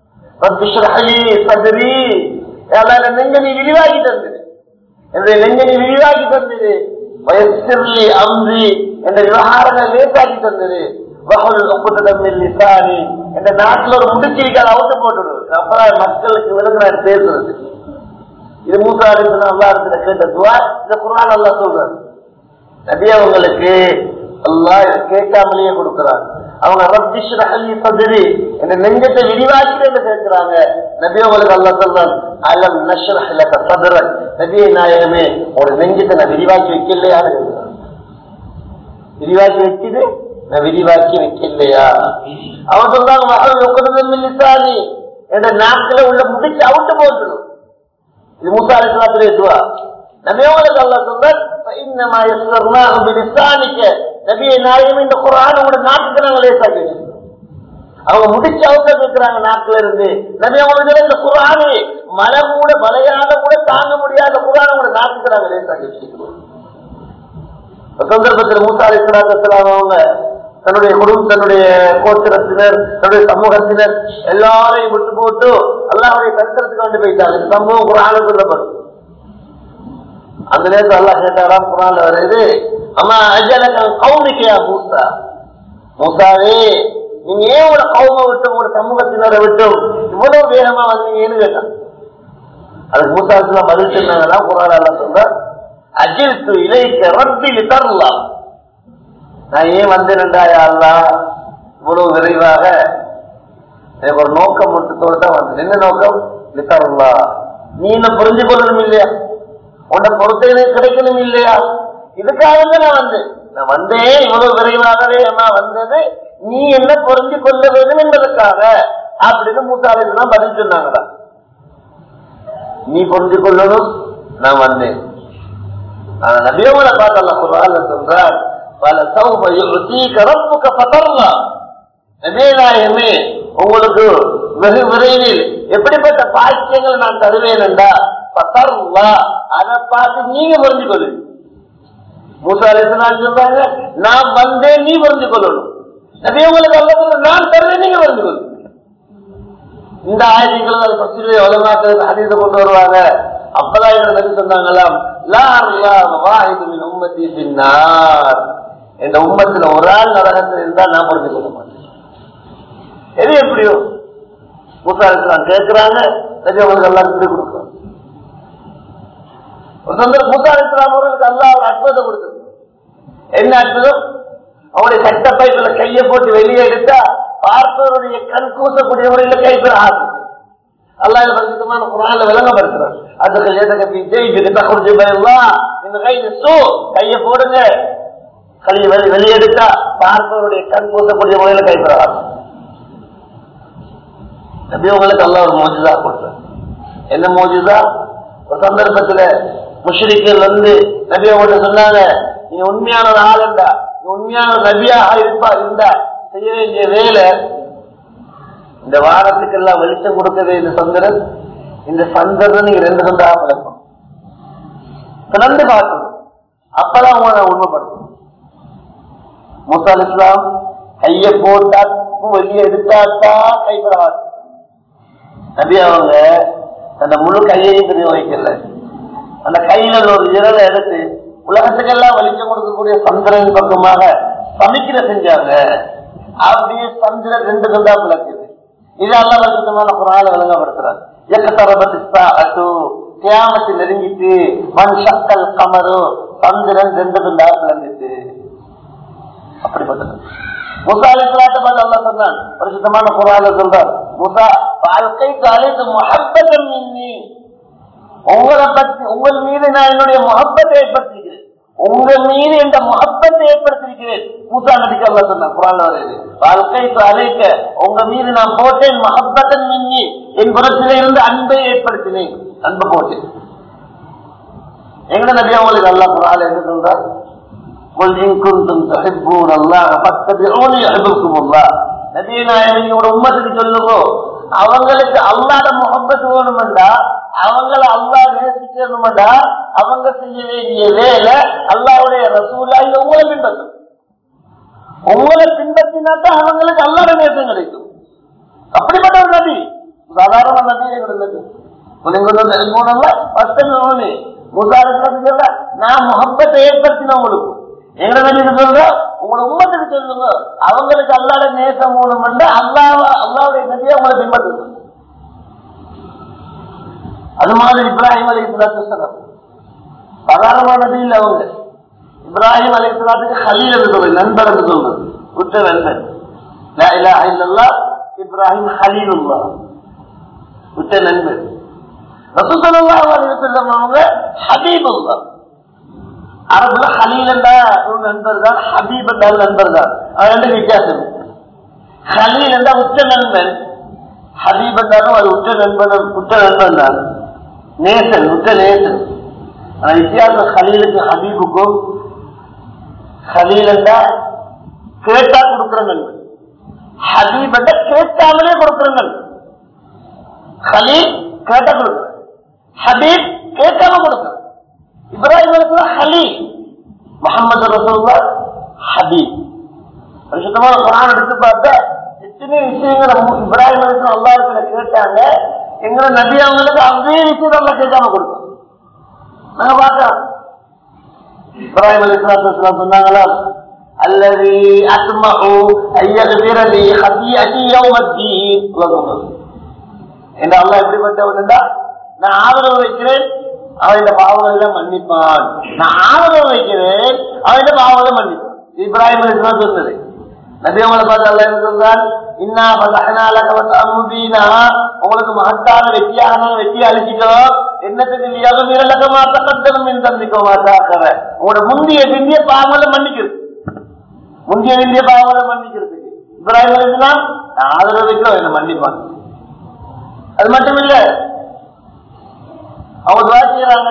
S1: சதுரி நெஞ்ச நீ விரிவாக்கி தந்தது என்னுடைய நெஞ்ச நீ விரிவாக்கி தந்தது வயசிர்லி அம்பி என்ற விவகாரங்கள் லேசாக்கி தந்தது இந்த நாட்டுல ஒரு முடிச்சிருக்காத அவுட்டு போட்டுடுது அப்பதான் மக்களுக்கு விளக்குறாரு பேசுறது இது மூத்தாறு நல்லா இடத்துல கேட்ட துவா இந்த குரான் நல்லா சொல்றாரு நபி அவங்களுக்கு அல்லா கேட்காமலேயே கொடுக்கிறாங்க அவங்க ரப்திஷ்ரஹலி சதுரி என்ற நெஞ்சத்தை விரிவாக்கி என்று கேட்கிறாங்க நபி அவங்களுக்கு அல்லா சொல்றான் அலம் நஷ்ரஹலக சதுரன் நபியை நாயகமே ஒரு நெஞ்சத்தை நான் விரிவாக்கி வைக்கலையான்னு கேட்கிறான் விரிவாக்கி வச்சுது நான் விரிவாக்கி வைக்கலையா அவன் சொல்றாங்க மகள் உட்காந்து என்ற நாட்களை உள்ள முடிச்சு அவுட்டு போட்டுடும் இது முசாலிசலாத்திலே துவா நபியவங்களுக்கு அல்லா சொல்றார் நபியை நாயகம் இந்த குரான் உங்களோட நாட்டுக்கு நாங்கள் லேசாக்கி அவங்க முடிச்சு அவங்க இருக்கிறாங்க நாட்டுல இருந்து நபி அவங்களுக்கு இந்த குரானே மழை கூட மழையால கூட தாங்க முடியாத குரான் உங்களோட நாட்டுக்கு நாங்கள் லேசாக்கி வச்சிருக்கிறோம் சந்தர்ப்பத்தில் மூசாரி அவங்க தன்னுடைய குடும்பம் தன்னுடைய கோத்திரத்தினர் தன்னுடைய சமூகத்தினர் எல்லாரையும் விட்டு போட்டு அல்லாவுடைய கருத்தரத்துக்கு வந்து போயிட்டாங்க இந்த சம்பவம் குரான சொல்லப்படும் அந்த நேரத்தில் அல்லா கேட்டாராம் குரான் வருது அம்மா அஜலக்கம் கவுமிக்கையா மூசா மூசாவே நீங்க ஏன் உங்களோட கவும விட்டு உங்களோட சமூகத்தினரை விட்டும் இவ்வளவு வேகமா வந்தீங்கன்னு கேட்டான் அதுக்கு மூசாத்துல பதில் சொன்னாங்கன்னா குரான் எல்லாம் சொல்ற அஜில் இலைக்க ரப்பில் தரலாம் நான் ஏன் வந்தேன்டா அல்லா இவ்வளவு விரைவாக எனக்கு ஒரு நோக்கம் மட்டுத்தோடு தான் வந்தேன் என்ன நோக்கம் லித்தருல்லா நீ என்ன புரிஞ்சு கொள்ளணும் இல்லையா உன்னை பொறுத்த கிடைக்கணும் இல்லையா இதுக்காக தான் நான் வந்தேன் நான் வந்தேன் இவ்வளவு விரைவாகவே நான் வந்தது நீ என்ன புரிஞ்சு கொள்ள வேண்டும் என்பதற்காக அப்படின்னு மூத்தாளுக்கு தான் பதில் சொன்னாங்களா நீ புரிஞ்சு கொள்ளணும் நான் வந்தேன் ஆனா நபியவங்களை பார்த்தல குரான் சொல்றார் பல சௌப யுத்தீக ரப்புக ஃபதர்லா நபியநாயகமே உங்களுக்கு வெகு விரைவில் எப்படிப்பட்ட பாக்கியங்கள் நான் தருவேன் என்றா பத்தர்லா அதை பார்த்து நீங்க புரிஞ்சு கொள்ளுங்க மூசா அலிஸ்லாம் சொல்றாங்க நான் வந்தேன் நீ புரிஞ்சு கொள்ளணும் நபி உங்களுக்கு அல்ல நான் தருவேன் நீங்க புரிஞ்சு கொள்ளுங்க இந்த ஆயுதங்கள் பசிலே உலமாக்கள் அதிக கொண்டு வருவாங்க அப்பதான் இவங்க நபி சொன்னாங்களாம் வாஹிதுமின் உம்மத்தி பின்னார் இந்த உம்மத்துல ஒரு ஆள் நரகத்தில் இருந்தா நான் புரிஞ்சு கொள்ள மாட்டேன் எது எப்படியோ மூசா அலிஸ்லாம் கேட்கிறாங்க நபி அவங்களுக்கு எல்லாம் சொல்லி கொடுக்குறோம் ஒரு சந்தர்ப்பம் மூசா அலிஸ்லாம் அவர்களுக்கு அல்லாஹ் ஒரு அற்புதத்தை கொடுத்தது என்ன அற்புதம் அவருடைய சட்ட பைப்புல கையை போட்டு வெளியே எடுத்தா பார்ப்பவருடைய கண் கூசக்கூடிய முறையில கைப்பெற ஆசை அல்லாஹ் இது பரிசுத்தமான குரான்ல விளங்கப்படுத்துறார் அதுக்கு எதுக்கு பி ஜெய் பின் தகுர்ஜி பையல்லாம் இந்த கை சோ கையை போடுங்க கையை வெளி வெளியெடுத்தா பார்ப்பவருடைய கண் கூசக்கூடிய முறையில கைப்பெற ஆசை நபி உங்களுக்கு அல்லாஹ் ஒரு மோஜிதா கொடுத்தார் என்ன மோஜிதா ஒரு சந்தர்ப்பத்துல முஷ்ரிக்கள் வந்து நபி அவங்கள்ட்ட சொன்னாங்க நீ உண்மையான ஒரு ஆளுண்டா நீ உண்மையான ஒரு நபியாக இருப்பா இருந்தா செய்ய வேண்டிய வேலை இந்த வாரத்துக்கு எல்லாம் வெளிச்சம் கொடுக்கவே இந்த சந்திரன் இந்த சந்திரன் நீங்க ரெண்டு சந்திராக பழக்கம் திறந்து பார்க்கணும் அப்பதான் உங்களை நான் உண்மைப்படுத்தணும் மூசா அலி இஸ்லாம் கைய போட்டா வெளியே எடுத்தாட்டா கைப்படாது நபி அவங்க அந்த முழு கையையும் தெரியும் வைக்கல அந்த கையில ஒரு விரலை எடுத்து உலகத்துக்கெல்லாம் வெளிச்சம் கொடுக்கக்கூடிய சந்திரன் பக்கமாக சமைக்கிற செஞ்சாங்க அப்படியே சந்திரன் ரெண்டு கண்டா விளக்குது இது அல்ல வருஷமான குரால விளங்கப்படுத்துறாங்க கியாமத்து நெருங்கிட்டு மண் சக்கல் கமரு சந்திரன் ரெண்டு கண்டா விளங்குது அப்படிப்பட்டது முசா அலிஸ்லாட்ட பார்த்து அல்லா சொன்னான் பரிசுத்தமான குரால சொல்றார் முசா வாழ்க்கைக்கு அழைத்து முகப்பத்தன் மின்னி உங்களை பற்றி உங்கள் மீது நான் என்னுடைய முகப்பத்தை ஏற்படுத்தியிருக்கிறேன் உங்க மீது என்ற முகப்பத்தை ஏற்படுத்தியிருக்கிறேன் மூசா நபிக்கு அல்லா சொன்னான் குரான் வருது வாழ்க்கைக்கு அழைக்க உங்க மீது நான் போட்டேன் மகப்பத்தன் மின்னி என் புறத்திலே இருந்து அன்பை ஏற்படுத்தினேன் அன்பு போட்டேன் எங்க நபி அவங்களுக்கு அல்லா குரான் என்ன சொல்றார் قل إن كنتم تحبون الله فاتبعوني يحببكم الله நபியை நாயகனோட உம்மத்துக்கு சொல்லுங்க அவங்களுக்கு அல்லாத முகப்பத்து வேணுமெண்டா அவங்கள அல்லா நேசிக்கணுமெண்டா அவங்க செய்ய வேண்டிய வேலை அல்லாவுடைய ரசூலா இல்ல உங்களை பின்பற்றும் உங்களை பின்பற்றினா தான் அவங்களுக்கு அல்லாத நேசம் கிடைக்கும் அப்படிப்பட்ட ஒரு நபி சாதாரண நபி எங்களுக்கு நான் முகப்பத்தை ஏற்படுத்தின உங்களுக்கு எங்களை நபி சொல்ற உங்களோட உம்மத்துக்கு சொல்லுங்க அவங்களுக்கு அல்லாத நேசம் மூலம் வந்து அல்லா அல்லாவுடைய நதியை உங்களை பின்பற்றுங்க அது மாதிரி இப்ராஹிம் அலி இஸ்லாத்து சாதாரணமான நபி இல்லை அவங்க இப்ராஹிம் அலி இஸ்லாத்துக்கு ஹலீல் என்று சொல்றது நண்பர் என்று சொல்றது உற்ற நண்பன் இப்ராஹிம் ஹலீலுல்லா உற்ற நண்பன் ரசூசல்லா அவங்க ஹபீபுல்லா அரபுல ஹலீல் என்றா ஒரு நண்பர் தான் ஹபீப் என்றால் நண்பர் தான் ரெண்டு வித்தியாசம் ஹலீல் என்றா உச்ச நண்பன் ஹபீப் என்றாலும் அது உச்ச நண்பன் உச்ச நண்பன் தான் நேசன் உச்ச நேசன் ஆனா வித்தியாசம் ஹலீலுக்கு ஹபீபுக்கும் ஹலீல் என்றா கேட்டா கொடுக்கிற நண்பன் ஹபீப் என்றா கேட்காமலே கொடுக்கிற நண்பன் ஹலீல் கேட்டா கொடுக்கிற ஹபீப் கேட்காம கொடுக்கிற இப்ராஹிம் அலிஸ்லாம் ஹலீம் முகமது ரசூல்லா ஹபீப் பரிசுத்தமான குரான் எடுத்து பார்த்தா எத்தனை விஷயங்களை இப்ராஹிம் அலிஸ்லாம் அல்லா இருக்கிற கேட்டாங்க எங்களை நபி அவங்களுக்கு அதே விஷயம் நம்ம கேட்காம கொடுத்தோம் நாங்க பார்த்தோம் இப்ராஹிம் அலிஸ்லாம் சொன்னாங்களா அல்லது அஸ்மஹு ஐயகபிரலி ஹதியதி யௌமத்தீன் என்ன அல்லாஹ் எப்படிப்பட்டவன் நான் ஆதரவு வைக்கிறேன் அவன் பாவங்கள் எல்லாம் மன்னிப்பான் நான் ஆதரவு வைக்கிறேன் அவன் பாவங்களை மன்னிப்பான் இப்ராஹிம் அலிஸ்லாம் சொன்னது நபியவங்களை பார்த்து அல்ல சொல்றான் இன்னா பலகனாலகவத்தீனா உங்களுக்கு மகத்தான வெற்றியாக நாங்கள் வெற்றி அழிச்சிட்டோம் என்னத்துக்கு இல்லையாக மீறலகமா தக்கத்தனம் என் தம்பிக்கோ மாட்டாக்கிற உங்களோட முந்திய பிந்திய பாவங்களை மன்னிக்கிறது முந்திய பிந்திய பாவங்களை மன்னிக்கிறதுக்கு இப்ராஹிம் அலிஸ்லாம் நான் ஆதரவு வைக்கிறோம் என்ன மன்னிப்பான் அது மட்டும் இல்ல அவங்க துவா செய்யறாங்க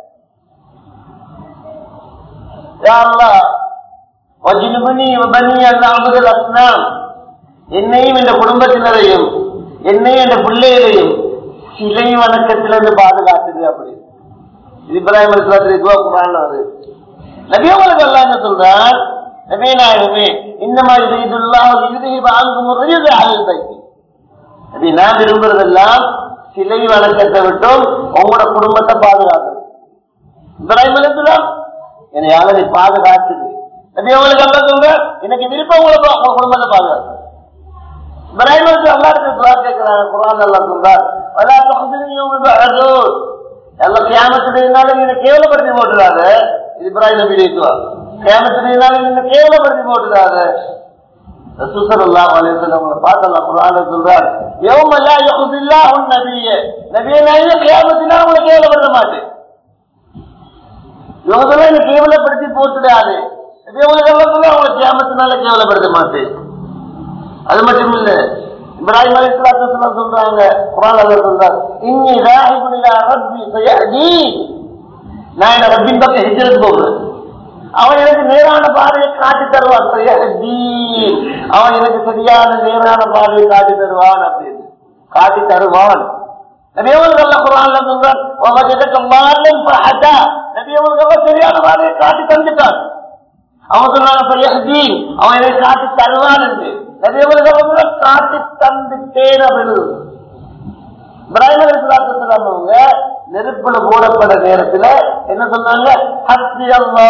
S1: என்னையும் இந்த குடும்பத்தினரையும் என்னையும் இந்த பிள்ளைகளையும் சிலை வணக்கத்திலிருந்து பாதுகாத்துது அப்படி இப்ராஹிம் துவா குரான் வருது நபியவங்களுக்கு எல்லாம் என்ன சொல்றான் நபீனாயுமே இந்த மாதிரி இதுல்லா இறுதி வாங்கும் முறையில் ஆளுநர் பைக்கு நான் விரும்புறதெல்லாம் சிலை வணக்கத்தை விட்டும் உங்களோட குடும்பத்தை பாதுகாக்கணும் இப்ராஹிம் அலிஸ்லாம் என்னையால நீ பாதுகாத்துது அது எவ்வளவு அல்ல சொல்ற எனக்கு விருப்பம் உங்களை உங்க குடும்பத்தை பாதுகாத்து இப்ராஹிம் அலிஸ்லாம் அல்லா இருக்கு துவா கேட்கிறாங்க குரான் அல்லா சொல்றார் வலா தஹ்சனி யௌம பஅது எல்லாம் கேமத்துனால நீங்க கேவலப்படுத்தி போட்டுறாங்க இது இப்ராஹிம் நபி ஏத்துவா கேமத்துனால நீங்க கேவலப்படுத்தி போட்டுறாங்க ரசூசல்லாஹு அலைஹி வஸல்லம் பார்த்தலாம் குர்ஆன்ல சொல்றார் யௌம லா யഖுதில்லாஹு நபிய நபியே நான் கியாமத்தினா உங்களை கேவலப்படுத்த மாட்டேன் இவங்கெல்லாம் என்ன கேவலப்படுத்தி போட்டுடாது நபி உங்களுக்கு எல்லாம் சொல்ல உங்களை கியாமத்தினால கேவலப்படுத்த மாட்டேன் அது மட்டும் இல்ல இப்ராஹிம் அலைஹிஸ்ஸலாத்து சொல்றாங்க குர்ஆன் அல்லாஹ் சொல்றார் இன்னி ராஹிபுன் இலா ரப்பி சயஹ்தி நான் என்ன ரப்பின் பக்கம் ஹிஜ்ரத் போகிறேன் அவன் எனக்கு நேரான பாதையை காட்டி தருவான் சயஹ்தி அவன் எனக்கு சரியான நேரான பாதையை காட்டி தருவான் அப்படின்னு காட்டி தருவான் நபியவர்கள் அல்ல குரான்ல சொல்றான் வவஜதக மாலன் ஃபஹதா நபியவர்கள் சரியான பாதையை காட்டி தந்துட்டான் அவன் சொன்னாங்க சயஹ்தி அவன் எனக்கு காட்டி தருவான் என்று நபியவர்கள் காட்டி தந்துட்டேன் அப்படின்னு இப்ராஹிம் அலிஸ்லாத்து அவங்க நெருப்புல போடப்பட நேரத்துல என்ன சொன்னாங்க ஹஸ்பி அல்லா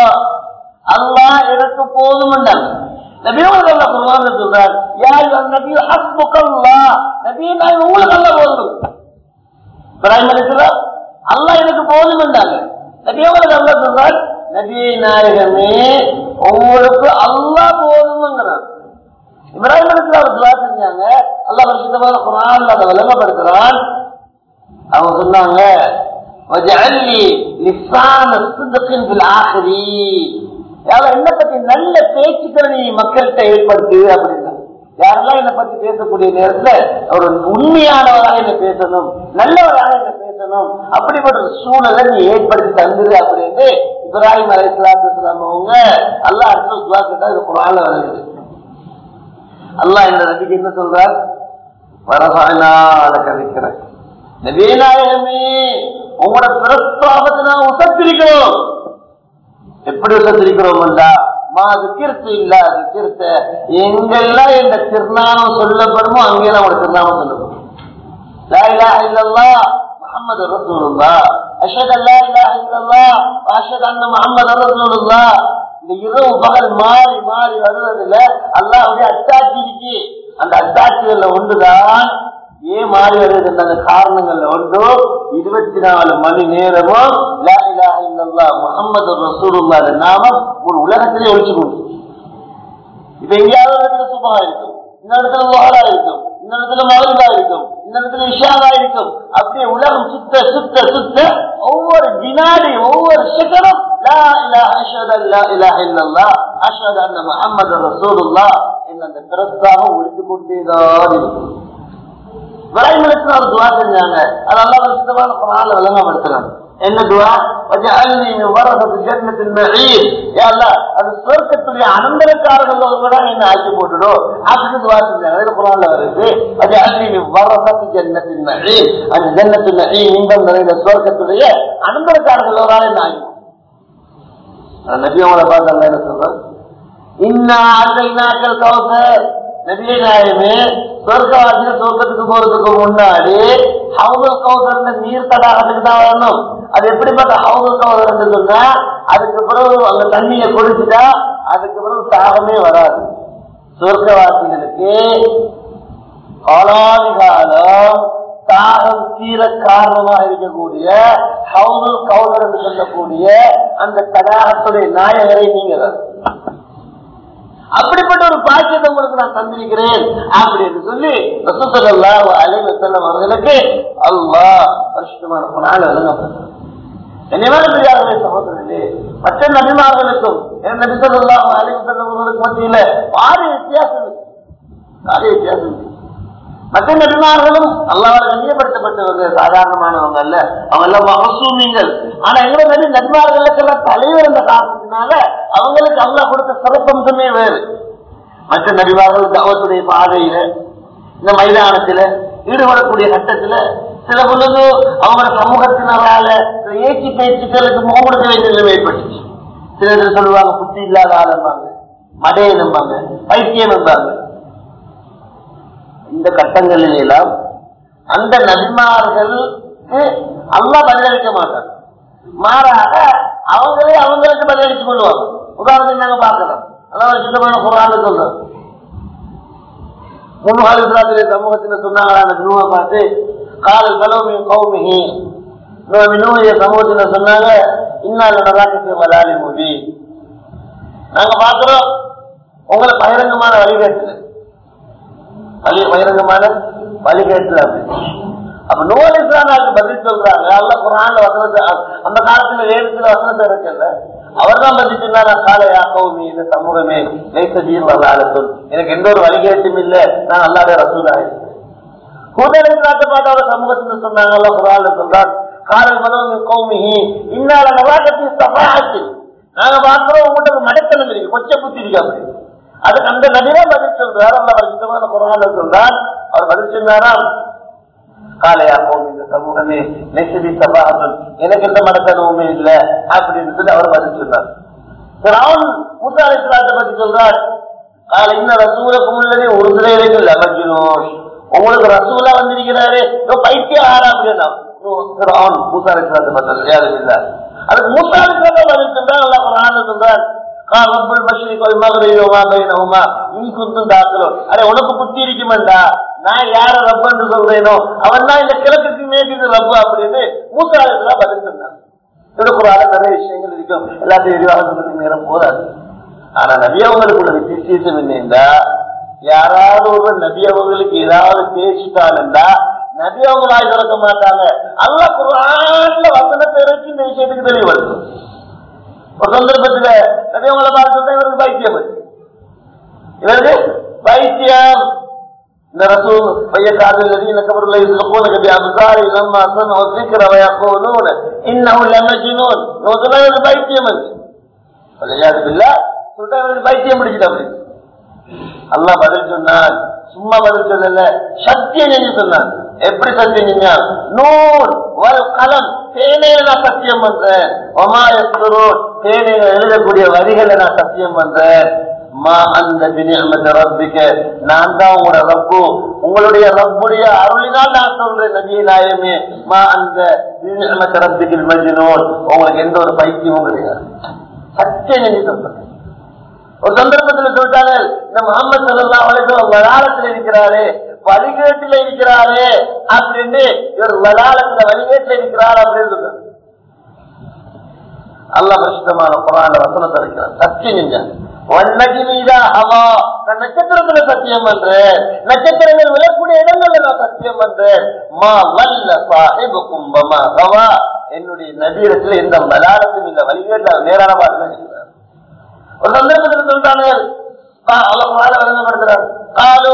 S1: அல்லாஹ் எனக்கு போதும் நபியோட குருவான் சொல்றார் யார் நபி ஹஸ்புக்கல்லா நபி நான் உங்களுக்கு அல்ல போதும் இப்ராஹிம் அலிஸ்லாம் அல்லாஹ் எனக்கு போதும் என்றாங்க நபியோட அல்ல சொல்றார் நபியை நாயகமே உங்களுக்கு அல்லாஹ் போதும்ங்கிறார் இப்ராஹிம் அலிஸ்லாம் துவா செஞ்சாங்க அல்லாஹ் பரிசுத்தமான குரான் அதை விளங்கப்படுத்துறான் அவங்க சொன்னாங்க وَجَعَلْنِي لِسَانَ صِدْقٍ فِي الْآخِرِينَ யாரோ என்ன பத்தி நல்ல பேச்சுக்களை நீ மக்கள்கிட்ட ஏற்படுத்து அப்படின்னா யாரெல்லாம் என்னை பத்தி பேசக்கூடிய நேரத்துல ஒரு உண்மையானவராக என்ன பேசணும் நல்லவராக என்ன பேசணும் அப்படிப்பட்ட ஒரு சூழலை நீ ஏற்படுத்தி தந்துரு அப்படின்னு இப்ராஹிம் அலைஹிஸ்ஸலாத்து அவங்க அல்லாஹ் அடுத்த துவா கேட்டா இது குரான்ல வருது அல்லாஹ் இந்த நபிக்கு என்ன சொல்றார் வரசானா கதைக்கிறேன் நவீனாயகமே உங்களோட பிரஸ்தாபத்தை நான் உசத்திருக்கிறோம் எப்படி உசத்திருக்கிறோம் என்றா மாது கிருத்து இல்ல அது கிருத்த எங்கெல்லாம் இந்த திருநாமம் சொல்லப்படுமோ அங்கெல்லாம் உங்களோட திருநாமம் சொல்லப்படும் லா இலாஹ இல்லல்லாஹ் முஹம்மது ரசூலுல்லாஹ் அஷ்ஹது அல்லா இலாஹ இல்லல்லாஹ் வ அஷ்ஹது அன்ன முஹம்மது ரசூலுல்லாஹ் இந்த இரவு பகல் மாறி மாறி வருவதில்ல அல்லாஹ்வுடைய அத்தாட்சி இருக்கு அந்த அத்தாட்சிகள்ல ஒன்றுதான் ஏன் மாறி வருது அந்த காரணங்கள்ல ஒன்று இருபத்தி நாலு மணி நேரமும் லா இலாஹ இல்லல்லாஹ் முஹம்மது ரசூலுல்லாஹ் நாமம் ஒரு உலகத்திலே ஒழிச்சு கொண்டு இப்ப எங்கேயாவது ஒரு இடத்துல சுபகா இருக்கும் இந்த இடத்துல லோஹரா இருக்கும் இந்த இடத்துல மகளிரா இருக்கும் இந்த இடத்துல இஷாவா இருக்கும் அப்படியே உலகம் சுத்த சுத்த சுத்த ஒவ்வொரு வினாடி ஒவ்வொரு செகண்டும் லா இலாஹ அஷ்ஹது அன் லா இலாஹ இல்லல்லாஹ் அஷ்ஹது அன்ன முஹம்மது ரசூலுல்லாஹ் என்ற அந்த பிரஸ்தாபம் ஒழித்து கொண்டேதான் இருக்கும் இப்ராஹிம் ஒரு துவா செஞ்சாங்க அது அல்லா பரிசுத்தமான குரான்ல விளங்கப்படுத்துறாங்க என்ன துவா வஜஅல்னி மின் வரதத்தி ஜன்னத்தில் நஈம் யா அல்லாஹ் அது சொர்க்கத்துடைய அனந்தரக்காரர்கள் ஒருவரா என்ன ஆக்கி போட்டுடும் அதுக்கு துவா செஞ்சாங்க அது குரான்ல வருது வஜஅல்னி மின் வரதத்தி ஜன்னத்தில் நஈம் அந்த ஜன்னத்தில் நஈம் இன்பம் நிறைந்த சொர்க்கத்துடைய அனந்தரக்காரர்கள் ஒருவரா என்ன ஆக்கி நபி அவங்கள பார்த்து அல்லா என்ன சொல்றாங்க இன்னா அல்லைனாக்கல் கௌசர் நபியே நாயமே சொர்க்கவாசிகள் சொர்க்கத்துக்கு போறதுக்கு முன்னாடி ஹவுதல் கௌசர் நீர் தடாகத்துக்கு தான் வரணும் அது எப்படிப்பட்ட ஹவுதல் கௌசர் சொன்னா அதுக்கு பிறகு அந்த தண்ணியை குடிச்சுட்டா அதுக்கு பிறகு தாகமே வராது சொர்க்கவாசிகளுக்கு காலாதிகாலம் தாகம் தீர காரணமாக இருக்கக்கூடிய ஹவுதுல் கௌதர் என்று சொல்லக்கூடிய அந்த தடாகத்துடைய நாயகரை நீங்க தான் அப்படிப்பட்ட ஒரு பாக்கியத்தை உங்களுக்கு நான் தந்திருக்கிறேன் அப்படின்னு சொல்லி ரசூசல்லாஹு அலைஹி வஸல்லம் அவர்களுக்கு அல்லாஹ் பரிசுத்தமான குர்ஆன் வழங்கப்பட்டது என்னமான பெரியார்களே சகோதரர்களே மற்ற நபிமார்களுக்கும் என் நபி ஸல்லல்லாஹு அலைஹி வஸல்லம் அவர்களுக்கு மத்தியில பாரிய வித்தியாசம் இருக்கு பாரிய வித்தியாசம் இருக்கு மற்ற நபிமார்களும் அல்லாவால் கண்ணியப்படுத்தப்பட்டவங்க சாதாரணமானவங்க அல்ல அவங்க எல்லாம் மகசூமிங்கள் ஆனா எங்க நபி நபிமார்களுக்கெல்லாம் தலைவர் என்ற காரணத்தினால அவங்களுக்கு அல்லாஹ் கொடுத்த சிறப்பம்சமே வேறு மற்ற நபிமார்கள் தவத்துடைய பாதையில இந்த மைதானத்துல ஈடுபடக்கூடிய கட்டத்துல சில பொழுது அவங்களோட சமூகத்தினரால ஏற்றி பேச்சுக்களுக்கு முகம் கொடுக்க வேண்டிய நிலைமை ஏற்பட்டுச்சு சில பேர் சொல்லுவாங்க புத்தி இல்லாத ஆளும்பாங்க மடையை நம்பாங்க பைத்தியம் நம்பாங்க இந்த கட்டங்களில் எல்லாம் அந்த நபிமார்களுக்கு அல்லா பதிலளிக்க மாட்டாங்க மாறாக அவங்களே அவங்களுக்கு பதிலளிச்சு கொள்வாங்க உதாரணத்துக்கு நாங்க பார்க்கலாம் அதான் சுத்தமான குரான் சொல்றோம் முன்காலத்திலே சமூகத்தில் சொன்னாங்களா அந்த குருவை பார்த்து கால் கலோமி கௌமிகி நூறிய சமூகத்துல சொன்னாங்க இன்னால நதாக்கு வலாலி மொழி நாங்க பாக்குறோம் உங்களை பகிரங்கமான வழிகாட்டுல வழி பகிரங்கமான வழிகாட்டுல அப்படி அப்ப நூல் இஸ்லாமாக்கு பதில் சொல்றாங்க அல்ல குரான் வசனத்தை அந்த காலத்துல வேதத்துல வசனத்தை இருக்குல்ல அவர் தான் பதில் சொன்னாரா காலையா கௌமி இந்த சமூகமே லைசதீர் வரலாறு சொல் எனக்கு எந்த ஒரு வழிகேட்டும் இல்ல நான் அல்லாத ரசூலா இருக்கேன் கூட்டணிக்காட்ட பார்த்து அவர் சமூகத்துல சொன்னாங்க அல்ல குரான் சொல்றார் காரல் மதம் கௌமிஹி இன்னால நவாக்கத்தி சபாஹத்தி நாங்க பார்க்கிறோம் உங்கள்கிட்ட மடத்தனம் இருக்கு கொச்ச புத்தி இருக்கு அப்படி அதுக்கு அந்த நபிரா பதில் சொல்றார் அல்ல பரிசுத்தமான குரான் சொல்றார் அவர் பதில் சொன்னாராம் காலையா போகும் இந்த சமூகமே நெசதி சபாஹன் எனக்கு எந்த மடத்தனவுமே இல்ல அப்படின்னு சொல்லி அவர் பதில் சொன்னார் ராவன் மூசா அலிஸ்லாத்தை பத்தி சொல்றார் காலை இன்ன ரசூலுக்கும் உள்ளதே ஒரு சிலையிലേക്ക് லமஜ்னூன் உங்களுக்கு ரசூலா வந்திருக்கிறாரு பைத்திய ஆறா அப்படின்னா ராவன் மூசா அலிஸ்லாத்தை பத்தி யாரும் இல்ல அதுக்கு மூசா அலிஸ்லாத்தை பதில் சொல்றார் அல்ல குரான் சொல்றார் قال رب المشرق والمغرب وما بينهما ان كنتم تعقلون அரே உனக்கு புத்தி இருக்குமெண்டா நான் யார ரப் என்று சொல்றேனோ அவன் தான் இந்த கிழக்குக்கு மேற்கு ரப் அப்படின்னு மூசாலத்துல பதில் சொன்னான் திருக்குறால நிறைய விஷயங்கள் இருக்கும் எல்லாத்தையும் விரிவாக சொல்றதுக்கு நேரம் போதாது ஆனா நபி அவங்களுக்குள்ள விசேஷம் என்னன்னா யாராவது ஒரு நபி அவங்களுக்கு ஏதாவது பேசிட்டாலுண்டா நபி அவங்க வாய் திறக்க மாட்டாங்க அல்ல குரான்ல வசனத்தை இறக்கி இந்த விஷயத்துக்கு தெளிவுபடுத்தும் ஒரு சந்தர்ப்பத்துல நிறைய உங்களை பார்த்து இவருக்கு பைத்தியம் இருக்கு. இவருக்கு பைத்தியம் இந்த ரசூல் பையக்காது الذين كفروا لا يسبقونك بأبصارهم لما سمعوا الذكر ويقولون إنه لمجنون நோதுனா இவருக்கு பைத்தியம் இருக்கு பல்லையாது பில்லா சொல்லிட்டா இவருக்கு பைத்தியம் பிடிச்சிட்டு அப்படி அல்லாஹ் பதில் சொன்னான் சும்மா பதில் சொல்லல சத்தியம் செஞ்சு சொன்னான் எப்படி சத்தியம் செஞ்சான் நூல் வல் கலம் தேனையில நான் சத்தியம் பண்றேன் ஒமா எஸ்வரூன் தேனையில எழுதக்கூடிய வரிகளை நான் சத்தியம் பண்றேன் மா அந்த பினியமத்த ரப்பிக்க நான் தான் உங்களோட ரப்பு உங்களுடைய ரப்புடைய அருளினால் நான் சொல்றேன் நபிய நாயமே மா அந்த பினியமத்த ரப்பிக்கு மஜ்னூன் உங்களுக்கு எந்த ஒரு பைத்தியமும் கிடையாது சத்தியம் செஞ்சு சொல்றேன் ஒரு சந்தர்ப்பத்தில் சொல்லிட்டாங்க இந்த முகமது சல்லா வலைக்கும் வளாலத்தில் இருக்கிறாரு வழிகேட்டில் இருக்கிறாரு அப்படின்னு இவர் வளாலத்துல வழிகேட்டில் இருக்கிறார் அப்படின்னு சொல்றாரு அல்ல பரிசுத்தமான புறான வசனத்தை இருக்கிறார் சத்தியம் செஞ்சான் வண்ணகி மீதா ஹவா நான் நட்சத்திரத்துல சத்தியம் பண்றேன் நட்சத்திரங்கள் விழக்கூடிய இடங்கள்ல நான் சத்தியம் பண்றேன் மா வல்ல சாஹிபு கும்பமா ஹவா என்னுடைய நபீரத்துல எந்த வளாலத்தும் இந்த வழிகேட்டில் நேரான பாட்டு இருக்கிறார் ஒரு சந்தர்ப்பத்தில் சொல்றாங்க வழங்கப்படுகிறார் காலு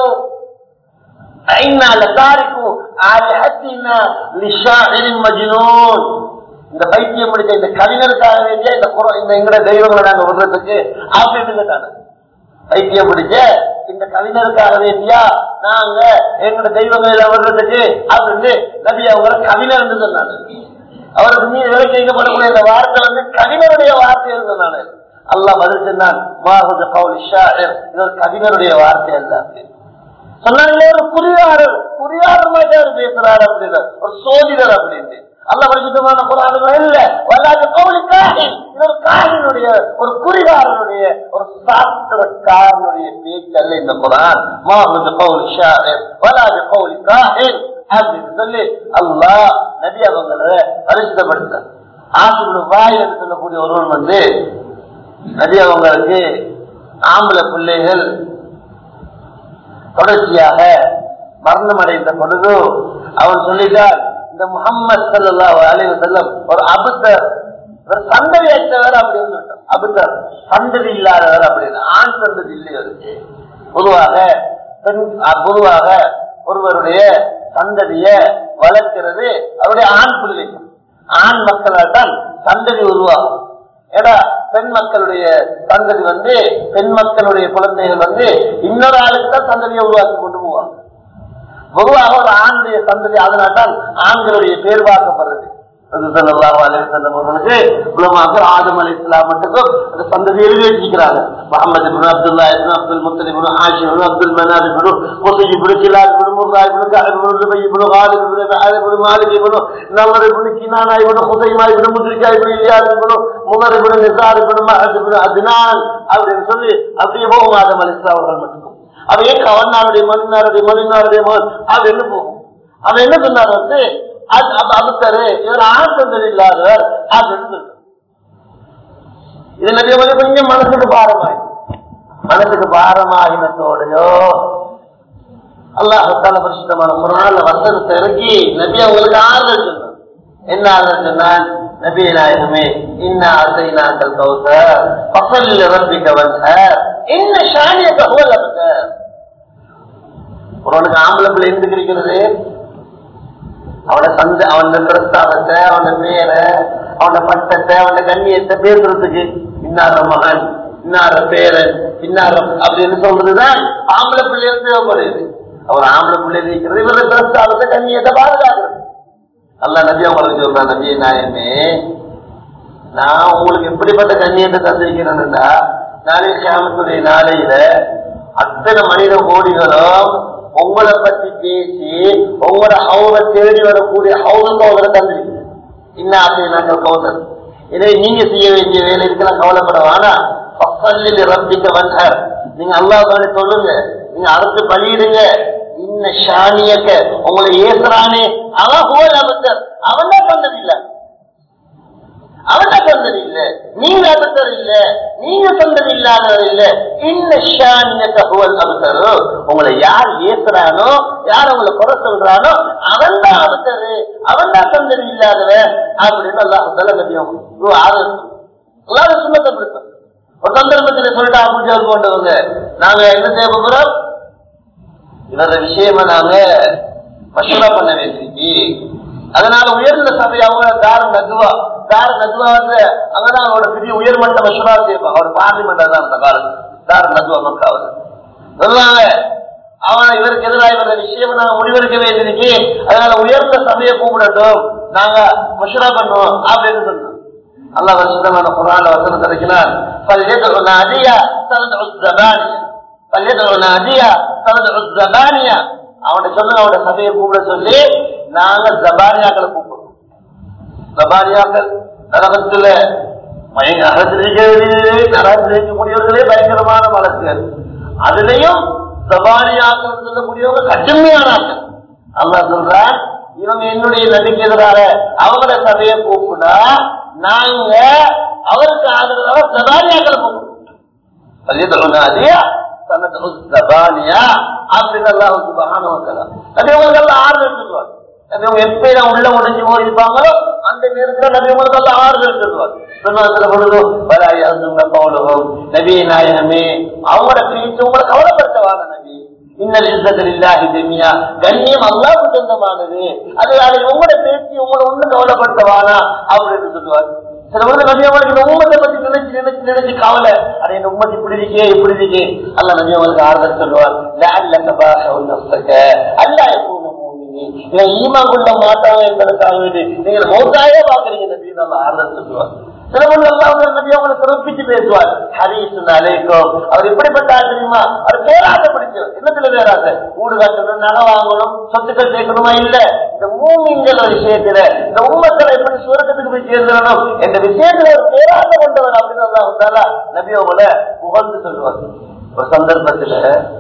S1: இந்த பைத்தியம் முடிச்ச இந்த கவிஞருக்காக வேண்டிய இந்த குர- இந்த எங்கட தெய்வங்களை நாங்க விடுறதுக்கு ஆசிரியர் பைத்தியம் பிடிச்ச இந்த கவிஞருக்காக வேண்டியா நாங்க எங்கட தெய்வங்களை விடுறதுக்கு அப்படின்னு நபி அவங்க கவிஞர் சொன்னாங்க அவருக்கு மீது வேலை செய்யப்படக்கூடிய இந்த வார்த்தை வந்து கவிஞருடைய வார்த்தை சொன்னாங்க அல்லாஹ் பதில் சொன்னான் மாஹுது கவுல் ஷாஹிர் இது ஒரு கவிஞருடைய வார்த்தை அல்ல அப்படின்னு சொன்னாங்களே ஒரு குறியாளர் குறியாளர் மாதிரி அவர் பேசுறாரு அப்படின்னு ஒரு சோதிடர் அப்படின்னு அல்ல பரிசுத்தமான குரானுகள் இல்ல வல்லாத கவுலி காஹின் இது ஒரு காஹினுடைய ஒரு குறிகாரனுடைய ஒரு சாஸ்திரக்காரனுடைய பேச்சு அல்ல இந்த குரான் மாஹுது கவுல் ஷாஹிர் வல்லாத கவுலி காஹின் அப்படின்னு சொல்லி அல்லாஹ் நபி அவங்களை பரிசுத்தப்படுத்தார் ஆசிரியர் வாய் என்று சொல்லக்கூடிய ஒருவன் வந்து நபி அவங்களுக்கு ஆம்பளை பிள்ளைகள் தொடர்ச்சியாக மரணம் அடைந்த பொழுது அவன் சொல்லிட்டார் இந்த முகம்மது சல்லா அலைவ செல்லம் ஒரு அபுத்தர் ஒரு சந்ததி அற்றவர் அப்படின்னு சொல்லிட்டார் அபுத்தர் சந்ததி இல்லாதவர் அப்படின்னு ஆண் சந்ததி இல்லை அவருக்கு பொதுவாக பெண் அஹ், பொதுவாக ஒருவருடைய சந்ததிய வளர்க்கிறது அவருடைய ஆண் பிள்ளை ஆண் மக்களால் தான் சந்ததி உருவாகும் ஏடா பெண் மக்களுடைய சந்ததி வந்து பெண் மக்களுடைய குழந்தைகள் வந்து இன்னொரு ஆளுக்கு தான் சந்ததியை உருவாக்கி கொண்டு போவாங்க பொதுவாக ஒரு ஆணுடைய சந்ததி அதனால்தான் ஆண்களுடைய பேர் பார்க்கப்படுறது ஆதம் அலி இஸ்லாம் மட்டுக்கும் அந்த சந்ததி எழுதி வச்சிருக்கிறாங்க Muhammad ibn Abdullah ibn Abdul Muttalib ibn Hashim ibn Abd Manaf ibn Qusai ibn Kilab ibn Murrah ibn Ka'b ibn Luayy ibn Ghalib ibn Ka'b ibn Malik ibn Nadr ibn Kinana ibn ஹுதைமா ibn Mudrika ibn Ilyas ibn Mudar ibn Nizar ibn Ma'add ibn Adnan அப்படின்னு சொல்லி அப்படியே போகும் ஆதம் அலி இஸ்லாம் அவர்கள் மட்டும் அவையே கவர்னாருடைய மணினாருடைய மணினாருடைய மகன் அப்படின்னு போகும் அவன் என்ன சொன்னார் வந்து அது அது அபுத்தரு இவர் ஆண் தந்தர் இல்லாதவர் அப்படின்னு சொல்றார். இது நபிய வந்து கொஞ்சம் மனசுக்கு பாரமாய் மனசுக்கு பாரமாகினத்தோடையோ அல்லாஹால பரிசுத்தமான குரான்ல வசனத்தை இறக்கி நபி அவங்களுக்கு ஆறுதல் சொன்னார் என்ன ஆறுதல் சொன்னான் நபி நாயகமே இன்ன அசைனாக்கள் கௌச பசல் ரப்பிக்க வந்த என்ன ஷானிய தகவல் அவங்க ஒருவனுக்கு ஆம்பளை பிள்ளை எந்த கிடைக்கிறது அவன சந்த அவன பிரஸ்தாபத்தை அவன பேரை அவன பட்டத்தை அவன கண்ணியத்தை பேசுறதுக்கு இன்னார மகன் இன்னார பேரன் இன்னார அப்படின்னு சொல்றதுதான் ஆம்பளை பிள்ளைகள் தேவைப்படுது அவர் ஆம்பளை பிள்ளை இருக்கிறது இவர பிரஸ்தாபத்தை கண்ணியத்தை பாதுகாக்கிறது அல்ல நபி அவங்களுக்கு சொல்றேன் நபி நாயமே நான் உங்களுக்கு எப்படிப்பட்ட கண்ணியத்தை தந்திருக்கிறேன்னா நாளை சாமத்துடைய நாளையில அத்தனை மனித கோடிகளும் உங்களை பத்தி பேசி உங்களோட ஹவுல தேடி வரக்கூடிய ஹவுலுக்கு உங்களை தந்திருக்கு இன்னும் ஆசை நாங்கள் கவுதர் இதை நீங்க செய்ய வேண்டிய வேலை இருக்கலாம் கவலைப்பட வேணாம் பசல்லில் ரப்பிக்க வந்தார் நீங்க அல்லாஹ் சொல்லுங்க நீங்க அடுத்து பலியிடுங்க இன்ன ஷானியக்க உங்களை ஏசுறானே அவன் ஹோல் அமைச்சர் அவன் தான் சொன்னது இல்ல அவன் தான் சொன்னது இல்ல நீங்க அமைச்சர் இல்ல நீங்க சொன்னது இல்லாதவர் இல்ல இன்ன ஷானியக்க ஹோல் அமைச்சர் உங்களை யார் ஏசுறானோ யார் உங்களை குறை சொல்றானோ அவன் தான் அமைச்சர் அவன் தான் சொன்னது இல்லாதவன் அப்படின்னு அல்லாஹ் சொல்ல முடியும் எல்லாரும் சுண்ணத்தை பிடிக்கும் ஒரு சந்தர்ப்பத்தில் சொல்லிட்டு அபுஜால் போன்றவங்க நாங்க என்ன செய்ய போகிறோம் இவர விஷயமா நாங்க மசூரா பண்ண வேண்டியிருக்கு அதனால உயர்ந்த சபை அவங்க தார நதுவா தார நதுவா வந்து அங்கதான் அவரோட பெரிய உயர்மட்ட மசூரா செய்வாங்க அவர் பார்லிமெண்ட் தான் அந்த காலம் தார நதுவா மக்காவது சொல்லுவாங்க அவன் இவருக்கு எதிராக இவர விஷயம் நாங்க முடிவெடுக்க வேண்டியிருக்கு அதனால உயர்ந்த சபையை கூப்பிடட்டும் நாங்க மசூரா பண்ணுவோம் அப்படின்னு சொன்னோம் அல்லாஹ் வருஷமான குரான் வசனம் கிடைக்கிறார் பல்யது அதியா தனது ஜபானியா பல்யது அதியா தனது ஜபானியா அவனை சொல்லுங்க அவனோட சபையை கூப்பிட சொல்லி நாங்க ஜபானியாக்களை கூப்பிடுறோம் ஜபானியாக்கள் நரகத்துல நரகத்திலேயே பயங்கரமான வழக்குகள் அதுலயும் ஜபானியாக்கள் சொல்லக்கூடியவங்க கடுமையான ஆட்கள் அல்லாஹ் சொல்றான் இவங்க என்னுடைய நபிக்கு எதிராக அவங்களோட சபையை கூப்பிடா நாங்க அவருக்கு ஆதரவாக ஜபானியாக்களை கூப்பிடுறோம் அதிகா தனது ஜபானியா அப்படின்னு அல்லாஹ் சுபஹானஹு வ தஆலா நபி உங்களுக்கு எல்லாம் ஆறுதல் சொல்லுவார் நபி அவங்க எப்ப நான் உள்ள உடைஞ்சு போயிருப்பாங்களோ அந்த நேரத்துல நபி உங்களுக்கு எல்லாம் ஆறுதல் சொல்லுவார் சொன்னதுல பொழுது வராயாசுங்க பவுலகம் நபி நாயகமே அவங்களோட பேச்சு உங்களை கவலைப்படுத்தவான நபி இன்னல் இஸ்ஸத்தில் இல்லாஹி ஜமியா கண்ணியம் அல்லாஹ்வுக்கு சொந்தமானது அதனால உங்களோட பேச்சு உங்களை ஒண்ணும் கவலைப்படுத்தவானா அப்படின்னு சொல்லுவார் சில வந்து நபி அவங்களுக்கு இந்த உம்மத்தை பத்தி நினைச்சு நினைச்சு நினைச்சு கவலை அட இந்த உம்மத்து இப்படி இருக்கே இப்படி இருக்கே அல்ல நபி அவங்களுக்கு ஆறுதல் சொல்லுவார் லால்லக பாஹவு நஃப்ஸக அல்லா யகூன மூமினீன் இவன் ஈமான் கொள்ள மாட்டாங்க என்பதற்காக வேண்டி நீங்கள் மௌத்தாயே பாக்குறீங்க நபி நல்ல ஆறுதல் சொல்லுவார் சில பொண்ணு அல்லாஹ் நபி அவங்களை சிறப்பிச்சு பேசுவார் ஹரீஸ் அலைக்கும் அவர் எப்படிப்பட்ட ஆள் தெரியுமா அவர் பேராசை பிடிச்சவர் என்னத்துல பேராசை வீடு கட்டணும் நகை வாங்கணும் சொத்துக்கள் சேர்க்கணுமா இல்ல இந்த மூமிங்கிற விஷயத்துல இந்த உம்மக்களை எப்படி சுரக்கத்துக்கு போய் சேர்ந்துடணும் என்ற விஷயத்துல ஒரு பேராசை கொண்டவர் அப்படின்னு அல்லாஹ் வந்தாலா நபி அவங்கள புகழ்ந்து சொல்லுவார் ஒரு சந்தர்ப்பத்துல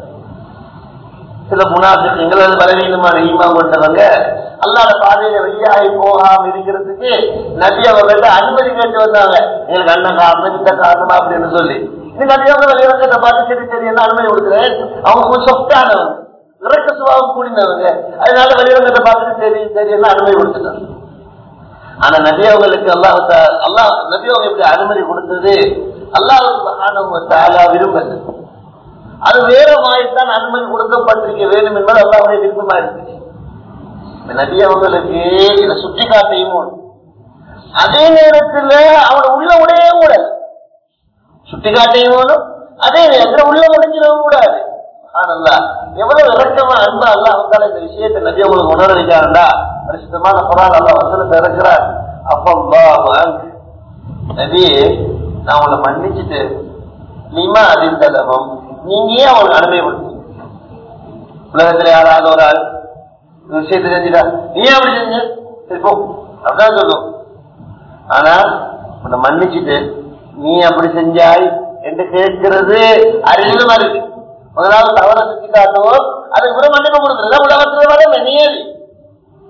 S1: சில முனாபிகள் அல்லது பலவீனமான ஈமா கொண்டவங்க அல்லாத பாதையில வெளியாகி போகாம இருக்கிறதுக்கு நபி அவங்கள்ட்ட அனுமதி கேட்டு வந்தாங்க எங்களுக்கு அண்ணன் காரணம் இந்த காரணமா அப்படின்னு சொல்லி இது நபி அவங்க வெளியிறக்கத்தை பார்த்து சரி சரி என்ன அனுமதி கொடுக்குறேன் அவங்க கொஞ்சம் சொத்தானவங்க இறக்க சுபாவம் கூடினவங்க அதனால வெளியிறக்கத்தை பார்த்துட்டு சரி சரி என்ன அனுமதி கொடுத்துட்டாங்க ஆனா நபி அவங்களுக்கு அல்லாஹ் அல்லாஹ் நபி அவங்க இப்படி அனுமதி கொடுத்தது அல்லாஹ் விரும்பது அது வேற மாதிரிதான் அனுமதி கொடுக்கப்பட்டிருக்க வேண்டும் என்பது அல்லாவுடைய விருப்பமா இருந்துச்சு நபி அவங்களுக்கு இதை சுட்டி காட்டையும் அதே நேரத்தில் அவனை உள்ள உடையே கூடாது சுட்டி காட்டையும் வேணும் அதே நேரத்தில் உள்ள உடைஞ்சிடவும் கூடாது ஆனல்லா எவ்வளவு இறக்கமா அன்பா அல்லா வந்தாலும் இந்த விஷயத்தை நபி அவங்களுக்கு உணர வைக்காண்டா பரிசுத்தமான குரான் அல்லா வசனத்தை இறக்குறார் அப்பா நபி நான் உன்னை மன்னிச்சுட்டு நீமா அறிந்தளவும் நீங்க ஏன் அவனுக்கு அனுமதிப்படுத்து உலகத்துல யாராவது ஒரு ஆள் இந்த விஷயத்தை செஞ்சுட்டா நீ ஏன் அப்படி செஞ்ச சரி போ அப்படிதான் சொல்லும் ஆனா உன்னை மன்னிச்சுட்டு நீ அப்படி செஞ்சாய் என்று கேட்கிறது அறிவிலுமா இருக்கு முதலாவது தவறை சுற்றி காட்டுவோம் அதுக்கு பிறகு மன்னிப்பு கொடுக்குறது உலகத்துல வர நியதி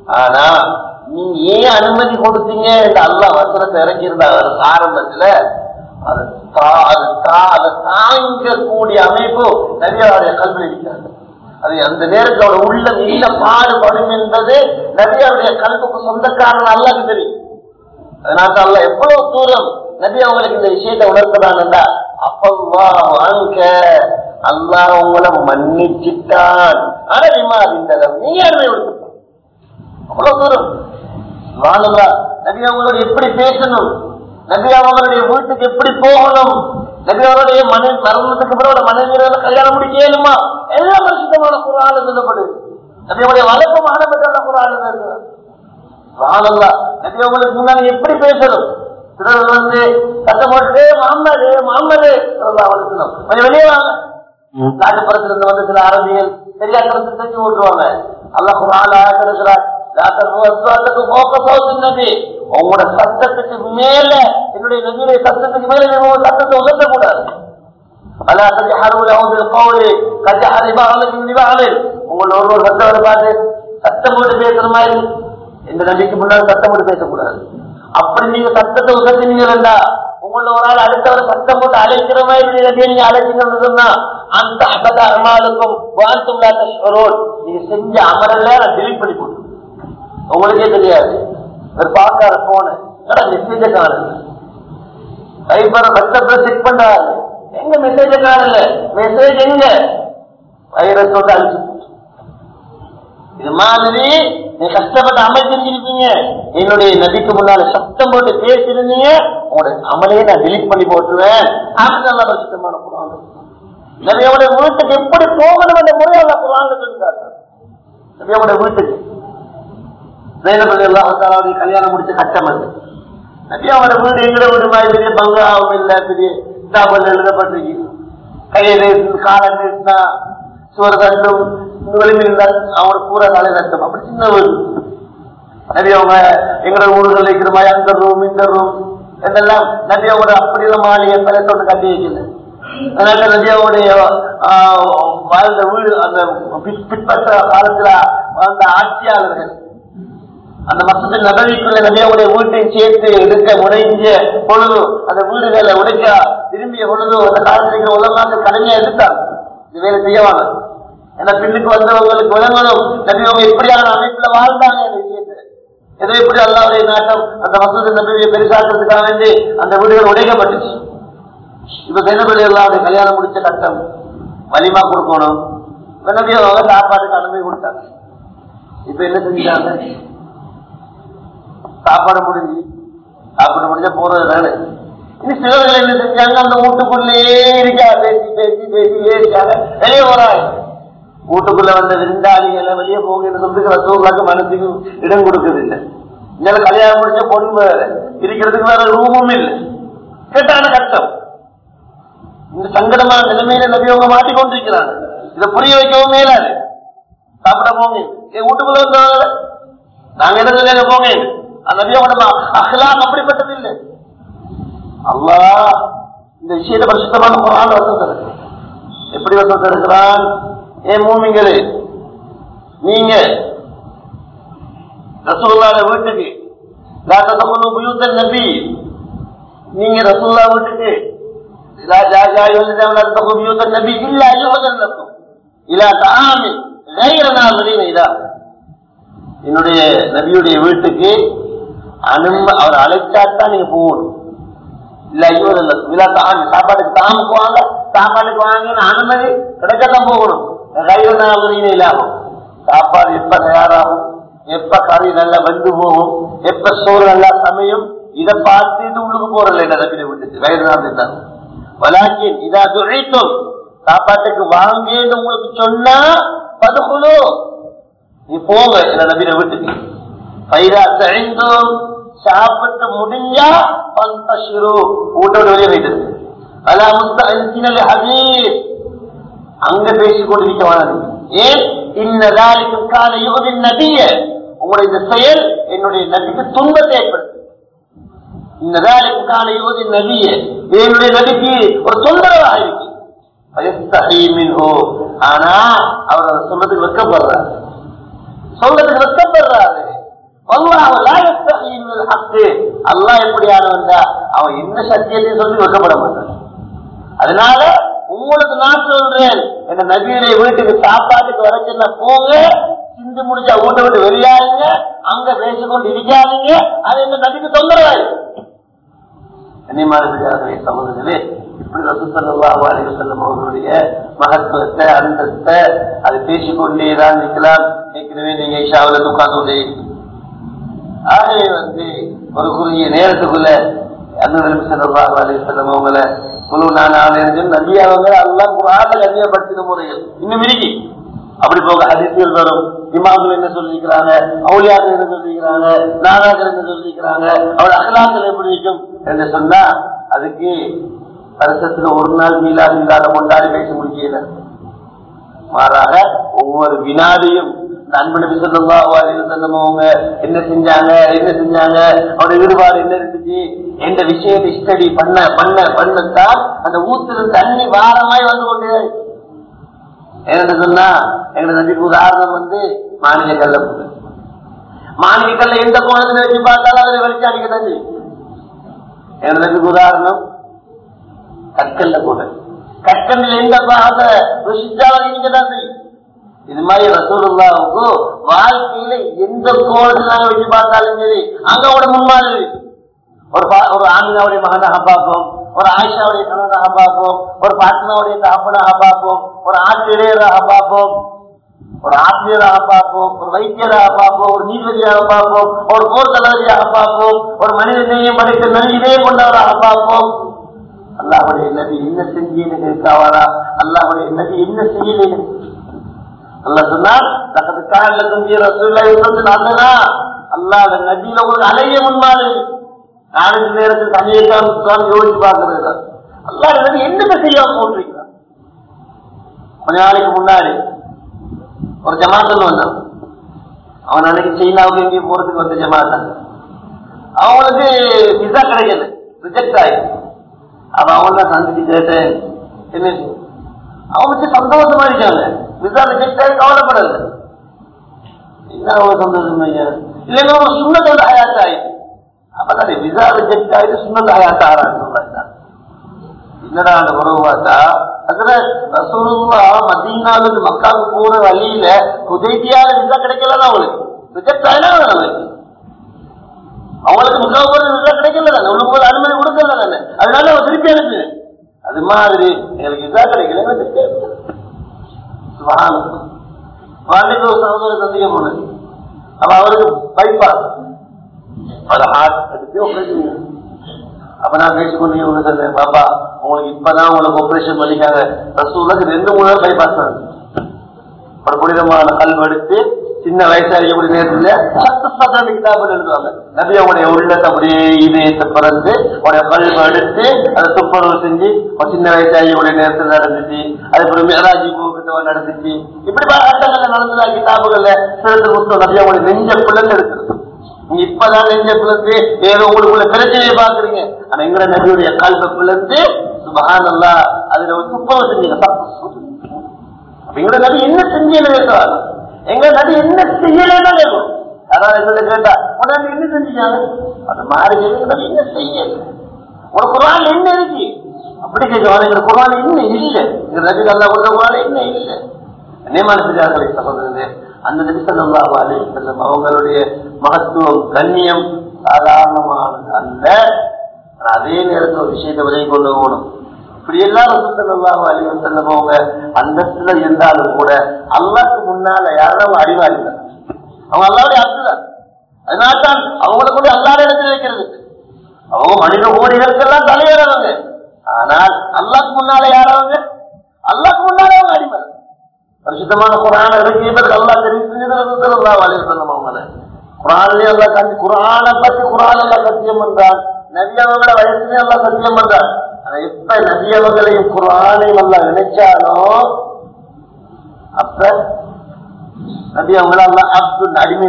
S1: ஆனா நீங்க ஏன் அனுமதி கொடுத்தீங்க என்று அல்லா வசனத்தை இறக்கியிருந்தாங்க ஆரம்பத்துல அது தா- அது தா- அதை தாங்கக்கூடிய அமைப்பு நிறைய கல்வி இருக்கிறாங்க அது அந்த நேரத்தில் அவரோட உள்ள நீல பாடுபடும் என்பது நபியாருடைய கல்புக்கு சொந்தக்காரன் அல்லாஹ் தெரியும் அதனால அல்ல எவ்வளவு தூரம் நபி அவங்களுக்கு இந்த விஷயத்தை உணர்த்ததான்டா அப்பல்லா வாங்க அல்லாஹ் உங்களை மன்னிச்சிட்டான் அரவிமா அப்படின்றத நீ அருமை கொடுத்துட்டான் அவ்வளவு தூரம் வாழுங்களா நபி அவங்களோட எப்படி பேசணும் நபி அவங்களுடைய வீட்டுக்கு எப்படி போகணும் நபி அவருடைய மனை மரணத்துக்கு பிறகு மனைவியோட கல்யாணம் முடிக்க இயலுமா எல்லாம் பரிசுத்தமான குரான் சொல்லப்படுது நபியுடைய வழக்கு மாணவற்ற குரான் இருக்கிறது வாழல்லா நபி அவங்களுக்கு முன்னாடி எப்படி பேசணும் சிலர் வந்து சத்தம் போட்டு மாமது மாமது அவளுக்கு கொஞ்சம் வெளியே வாங்க நாட்டுப்புறத்துல இருந்து வந்து சில அரபிகள் சரியா கருத்து செஞ்சு ஓட்டுவாங்க அல்லாஹ் குரான் இருக்கிறார் உங்களோட சத்தத்துக்கு மேல என்னுடைய நபியுடைய சத்தத்துக்கு மேல நீங்க உங்க சத்தத்தை உதர்த்தக்கூடாது அலா தஜஹரு லஹு பில் கௌலி கஜஹரி பஅலிக்கும் லிபஅலின் உங்களோட ஒரு ஒரு சத்தத்தை பார்த்து சத்தம் போட்டு பேசுற மாதிரி இந்த நபிக்கு முன்னாடி சத்தம் போட்டு பேசக்கூடாது அப்படி நீங்க சத்தத்தை உதர்த்தினீங்கன்னா உங்கள ஒரு ஆள் அடுத்தவரை சத்தம் போட்டு அழைக்கிற மாதிரி நீங்க நபியை நீங்க அழைச்சீங்கன்னு சொன்னா அந்த அபத அமாலுக்கும் வாழ்த்தும் ரோல் நீங்க செஞ்ச அமரல நான் delete பண்ணி போட்டு உங்களுக்கே தெரியாது ஒரு பார்க்காத போன மெசேஜ காணுங்க வைபர வாட்ஸ்அப்ல செக் பண்றாரு எங்க மெசேஜ காணல மெசேஜ் எங்க வைரஸோட அழிச்சு போச்சு. இது மாதிரி நீ கஷ்டப்பட்டு அமல் செஞ்சிருக்கீங்க என்னுடைய நபிக்கு முன்னால சத்தம் போட்டு பேசியிருந்தீங்க உங்களோட அமலையே நான் delete பண்ணி போட்டுருவேன் அப்படி நல்ல கஷ்டமான குரான் நபியோட வீட்டுக்கு எப்படி போகணும் என்ற முறையால குரான் சொல்லிருக்காரு நபியோட வீட்டுக்கு ஜெயலலிதா அல்லாஹாலாவுடைய கல்யாணம் முடிச்ச கட்டம் அது நபியாவோட வீடு எங்கட வீடு மாதிரி பெரிய பங்களாவும் இல்ல பெரிய கிதாபல் எழுதப்பட்டிருக்கு கையில காலம் இருந்தா சுவர் கட்டும் வெளிமிருந்தால் அவனோட பூரா காலை கட்டும் அப்படி சின்ன வீடு நிறைய அவங்க எங்களோட ஊர்கள் இருக்கிற மாதிரி அந்த ரூம் இந்த ரூம் இதெல்லாம் நதியாவோட அப்படிയുള്ള மாளிகை பலத்தோடு கட்டி வைக்கல அதனால நதியாவுடைய வாழ்ந்த வீடு அந்த பிற்- பிற்பட்ட காலத்துல வாழ்ந்த ஆட்சியாளர்கள் அந்த மசத்து நபவிக்குள்ள நபியாவுடைய வீட்டை சேர்த்து எடுக்க முனைஞ்ச பொழுது அந்த வீடுகளை உடைக்க திரும்பிய பொழுது அந்த காலத்தில் உலகமாக கலைஞர் எடுத்தாங்க இது வேலை செய்யவாங்க ஏன்னா பின்னுக்கு வந்தவங்களுக்கு விளங்கணும் நபியவங்க எப்படியான அமைப்புல வாழ்ந்தாங்க இந்த விஷயத்தை ஏதோ எப்படி அல்லாவுடைய நாட்டம் அந்த மசூது நபியை பெருசாக்குறதுக்காக வேண்டி அந்த வீடுகள் உடைக்கப்பட்டுச்சு இப்ப சென்னபடி அல்லாவுடைய கல்யாணம் முடிச்ச கட்டம் வலிமா கொடுக்கணும் இப்ப நபி அவங்க சாப்பாட்டுக்கு அனுமதி கொடுத்தாங்க இப்ப என்ன செஞ்சாங்க சாப்பாடு முடிஞ்சு சாப்பாடு முடிஞ்சா போறது தானே இனி சிலர்கள் என்ன செஞ்சாங்க அந்த வீட்டுக்குள்ளேயே இருக்கா பேசி பேசி பேசி இருக்காங்க வெளியே போறாங்க வீட்டுக்குள்ள வந்த விருந்தாளிகளை வெளியே போகிற சொல்றதுக்கு ரசூல்லாக்கு மனசுக்கு இடம் கொடுக்குது இல்லை இங்க கல்யாணம் முடிச்ச பொண்ணு வேற இருக்கிறதுக்கு வேற ரூமும் இல்லை கேட்டான கஷ்டம் இந்த சங்கடமான நிலைமையில நபியவங்க மாட்டிக்கொண்டிருக்கிறாங்க இதை புரிய வைக்கவும் மேலாது சாப்பிட போங்க என் வீட்டுக்குள்ள வந்தவங்க நாங்க என்ன சொல்லுங்க போங்க அந்த நபியோட அஹ்லாம் அப்படிப்பட்டது இல்லை அல்லாஹ் இந்த விஷயத்தை பரிசுத்தமான குரான் வசம் இருக்கு எப்படி வசம் இருக்கிறான் ஏன் மூமிங்களே நீங்க ரசூல்லாத வீட்டுக்கு லாத்தகுலு புயூத்தன் நபி நீங்க ரசூல்லா வீட்டுக்கு لا لا لا يلزم أن تدخل بيوت النبي إلا يؤذن لكم إلى طعام غير ناظرين إذا என்னுடைய நபியுடைய வீட்டுக்கு அனும அவர் அழைச்சாத்தான் நீங்க போகணும் இல்ல ஐயோ இல்ல விழா தாங்க சாப்பாட்டுக்கு தாமுக்கு வாங்க சாப்பாட்டுக்கு வாங்க அனுமதி கிடைக்கத்தான் போகணும் ரயில் நாள் இல்லாகும் சாப்பாடு எப்ப தயாராகும் எப்ப கறி நல்லா வெந்து போகும் எப்ப சோறு நல்லா சமையும் இதை பார்த்துட்டு உள்ளுக்கு போறல என்ன நபியை விட்டுச்சு ரயில் நாள் இருந்தாங்க வலாக்கின் இதா துழைத்தும் சாப்பாட்டுக்கு வாங்கன்னு உங்களுக்கு சொன்னா பதுக்குழு நீ போங்க என்ன நபின வீட்டுக்கு பைரா தெரிந்தும் சாப்பிட்டு முடிஞ்சா பந்தசிரு வீட்டோட வெளியே போயிட்டு அலா முஸ்தினல் ஹபீஸ் அங்க பேசிக் கொண்டிருக்க வேணாம் ஏன் இன்னதாலிக்கு கால யுகதின் நபிய உங்களுடைய இந்த செயல் என்னுடைய நபிக்கு துன்பத்தை ஏற்படுத்தும் இன்னதாலிக்கு கால யுகதின் நபிய என்னுடைய நபிக்கு ஒரு தொந்தரவாக இருக்கு வயஸ்தஹீ மின்ஹு. ஆனா அவர் அதை சொல்றதுக்கு வெக்கப்படுறார் சொல்றதுக்கு வெட்டப்படுறாரு அல்லாஹ் எப்படியானவன் அவன் என்ன சத்தியத்தையும் சொல்லி வெட்டப்பட மாட்டான் அதனால உங்களுக்கு நான் சொல்றேன் எங்க நபியுடைய வீட்டுக்கு சாப்பாட்டுக்கு வர சொன்ன போங்க சிந்து முடிஞ்சா வீட்டை விட்டு வெளியாருங்க அங்க பேசிக்கொண்டு இருக்காதீங்க அது எங்க நபிக்கு தொந்தரவாய் கன்னிமாரே சமூகத்திலே இப்படி ரசூசல்லாஹு அலைஹி வஸல்லம் அவர்களுடைய மகத்துவத்தை அந்தத்தை அது பேசிக்கொண்டே தான் நிற்கலாம் ஏற்கனவே நீங்க இஷாவில் உட்கார்ந்து கொண்டே ஆகவே வந்து ஒரு குறுகிய நேரத்துக்குள்ள அண்ணன் சல்லாஹு அலைஹி வஸல்லம் அவங்கள குழு நான் ஆணையம் நபி அவங்க எல்லாம் குரான கண்ணியப்படுத்தின முறைகள் இன்னும் இருக்கு அப்படி போக ஹதீசுகள் வரும் இமாம்கள் என்ன சொல்லிக்கிறாங்க அவுளியாக்கள் என்ன சொல்லிக்கிறாங்க நானாக்கள் என்ன சொல்லிக்கிறாங்க அவள் அகலாக்கள் எப்படி இருக்கும் என்று சொன்னா அதுக்கு வருஷத்துல ஒரு நாள் மீளாது இல்லாத கொண்டாடி பேச முடியல மாறாக ஒவ்வொரு வினாடியும் நண்பனுக்கு சொல்லுவா அவங்க என்ன செஞ்சாங்க என்ன செஞ்சாங்க அவருடைய ஈடுபாடு என்ன இருந்துச்சு எந்த விஷயத்தை ஸ்டடி பண்ண பண்ண பண்ணத்தான் அந்த ஊத்துல தண்ணி வாரமாய் வந்து கொண்டே என்ன சொன்னா எங்க நம்பிக்கை உதாரணம் வந்து மாநில கல்ல மாநில கல்ல எந்த கோணத்துல வச்சு பார்த்தாலும் அதை வெளிச்சு அடிக்க தண்ணி எங்க நம்பிக்கை உதாரணம் கற்கல்ல கூட கற்கல்ல எந்த பாகத்தை ருசிச்சாலும் நீங்க தான் தெரியும் இது மாதிரி ரசூலுல்லாவுக்கு வாழ்க்கையில எந்த கோணத்துல நாங்க வச்சு பார்த்தாலும் சரி அங்க கூட முன்மாதிரி ஒரு ஒரு ஆமினாவுடைய மகனாக பார்ப்போம் ஒரு ஆயிஷாவுடைய கணவனாக பார்ப்போம் ஒரு பாட்னாவுடைய தகப்பனாக பார்ப்போம் ஒரு ஆசிரியராக பார்ப்போம் ஒரு ஆசிரியராக பார்ப்போம் ஒரு வைத்தியராக பார்ப்போம் ஒரு நீதிபதியாக பார்ப்போம் ஒரு போர் தளபதியாக பார்ப்போம் ஒரு மனிதனையும் படித்த நன்றியே கொண்டவராக பார்ப்போம் அல்லாஹுடைய நபி என்ன செஞ்சேன்னு கேட்காவாரா அல்லாஹுடைய நபி என்ன செய்யல அல்ல சொன்னார் அல்லாத நபியில ஒரு அலைய முன்மாறு நாலஞ்சு நேரத்தில் தனியாக யோசிச்சு பார்க்கிறது அல்லாத நபி என்னத்தை செய்யாம போட்டிருக்கிறார் கொஞ்ச நாளைக்கு முன்னாடி ஒரு ஜமாத்தல் வந்தான் அவன் அன்னைக்கு சைனாவுக்கு எங்கேயும் போறதுக்கு வந்த ஜமாத்தான் அவங்களுக்கு விசா கிடைக்கல ரிஜெக்ட் ஆயிடுச்சு அப்ப அவன் சந்திச்சு கேட்டேன் என்ன அவங்க சந்தோஷமா இருக்காங்க விசா ரிஜெக்ட் ஆகி கவலைப்படல என்ன அவ்வளவு சந்தோஷம் ஐயா இல்லைன்னா ஒரு சுண்ணத்தோட ஹயாத் ஆயிடுச்சு அப்பதான் விசா ரிஜெக்ட் ஆயிட்டு சுண்ணத்த ஹயாத் ஆறான்னு என்னடா அந்த உறவு பார்த்தா அதுல ரசூலுல்லா மதீனாவிலிருந்து மக்காவுக்கு போற வழியில உதவியால விசா கிடைக்கலன்னா அவளுக்கு ரிஜெக்ட் ஆயினா அவளுக்கு அவங்களுக்கு முன்னாள் போற விசா கிடைக்கல தானே உனக்கு போல அனுமதி கொடுக்கல தானே அதனால அவன் திருப்பி அனுப்பு அது மாதிரி எங்களுக்கு விசா கிடைக்கல திருப்பி வாழ்க்கைக்கு ஒரு சகோதர சந்தேகம் போனது அப்ப அவருக்கு பைப்பாஸ் அதை ஹார்ட் எடுத்து ஆபரேஷன் அப்ப நான் பேசிக்கொண்டு இவங்க சொன்னேன் பாப்பா உங்களுக்கு இப்பதான் உங்களுக்கு ஆபரேஷன் பண்ணிக்காங்க ரசூலுக்கு ரெண்டு மூணு நாள் பைபாஸ் தான் ஒரு புனிதமான கல்வி எடுத்து சின்ன வயசாகக்கூடிய நேரத்துல கிதாபுகள் எழுதுவாங்க நபி அவங்களுடைய உள்ளத்தை அப்படியே இதயத்தை பிறந்து உடைய கல்வி எடுத்து அதை துப்புரவு செஞ்சு ஒரு சின்ன வயசாகக்கூடிய நேரத்தில் நடந்துச்சு அதுக்கப்புறம் மேராஜி போக்கிட்ட நடந்துச்சு இப்படி பல கட்டங்கள்ல நடந்ததா கிதாபுகள்ல சிறந்த புத்தகம் நபி அவங்களுடைய நெஞ்ச பிள்ளைன்னு எடுக்கிறது நீங்க இப்பதான் நெஞ்ச பிளந்து ஏதோ உங்களுக்குள்ள பிரச்சனையை பாக்குறீங்க ஆனா எங்க நபியுடைய கால்ப பிளந்து சுபகானல்லா அதுல ஒரு துப்பம் செஞ்சீங்க எங்க நபி என்ன செஞ்சீங்க கேட்கிறாங்க எங்க நபி என்ன செய்யலன்னு கேட்கும் யாராவது எங்களை கேட்டா உடனே என்ன செஞ்சாங்க அது மாறி எங்க நபி என்ன செய்யல ஒரு குரான் என்ன இருக்கு அப்படி கேட்கலாம் எங்க குரான் என்ன இல்ல எங்க நபி அல்லா கொடுத்த குரான் என்ன இல்ல நியமனத்திலே சகோதரர்களே அந்த நபிசல்லாஹு அலைஹி வஸல்லம் அவங்களுடைய மகத்துவம் கண்ணியம் சாதாரணமானது அல்ல அதே நேரத்தில் ஒரு விஷயத்தை விலகி கொண்டு போகணும் இப்படி எல்லாம் ரசூலுல்லாஹு அலைஹி வஸல்லம் அவங்க அந்தஸ்துல இருந்தாலும் கூட அல்லாஹ்க்கு முன்னால யாரும் அறிவாளி இல்லை அவங்க அல்லாவுடைய அர்த்தம் அதனால தான் அவங்கள கூட அல்லாத இடத்துல வைக்கிறது அவங்க மனித கோடிகளுக்கெல்லாம் தலைவரவங்க ஆனால் அல்லாஹ்க்கு முன்னால யாரவங்க அல்லாஹ்க்கு முன்னால அவங்க அடிமை பரிசுத்தமான குரான இறக்கியதற்கு அல்லா தெரிவித்து அல்லா வலைய சொல்லும் அவங்கள குரானிலே அல்லா கண்டி குரானை பத்தி குரான் அல்லா சத்தியம் பண்றான் நபியவங்கள வயசுலயே அல்லா சத்தியம் பண்றான் ஆனா எப்ப நபியவங்களையும் குரானையும் அல்லா நினைச்சானோ அப்ப நபி அவங்கள அல்லா அப்துல் அடிமை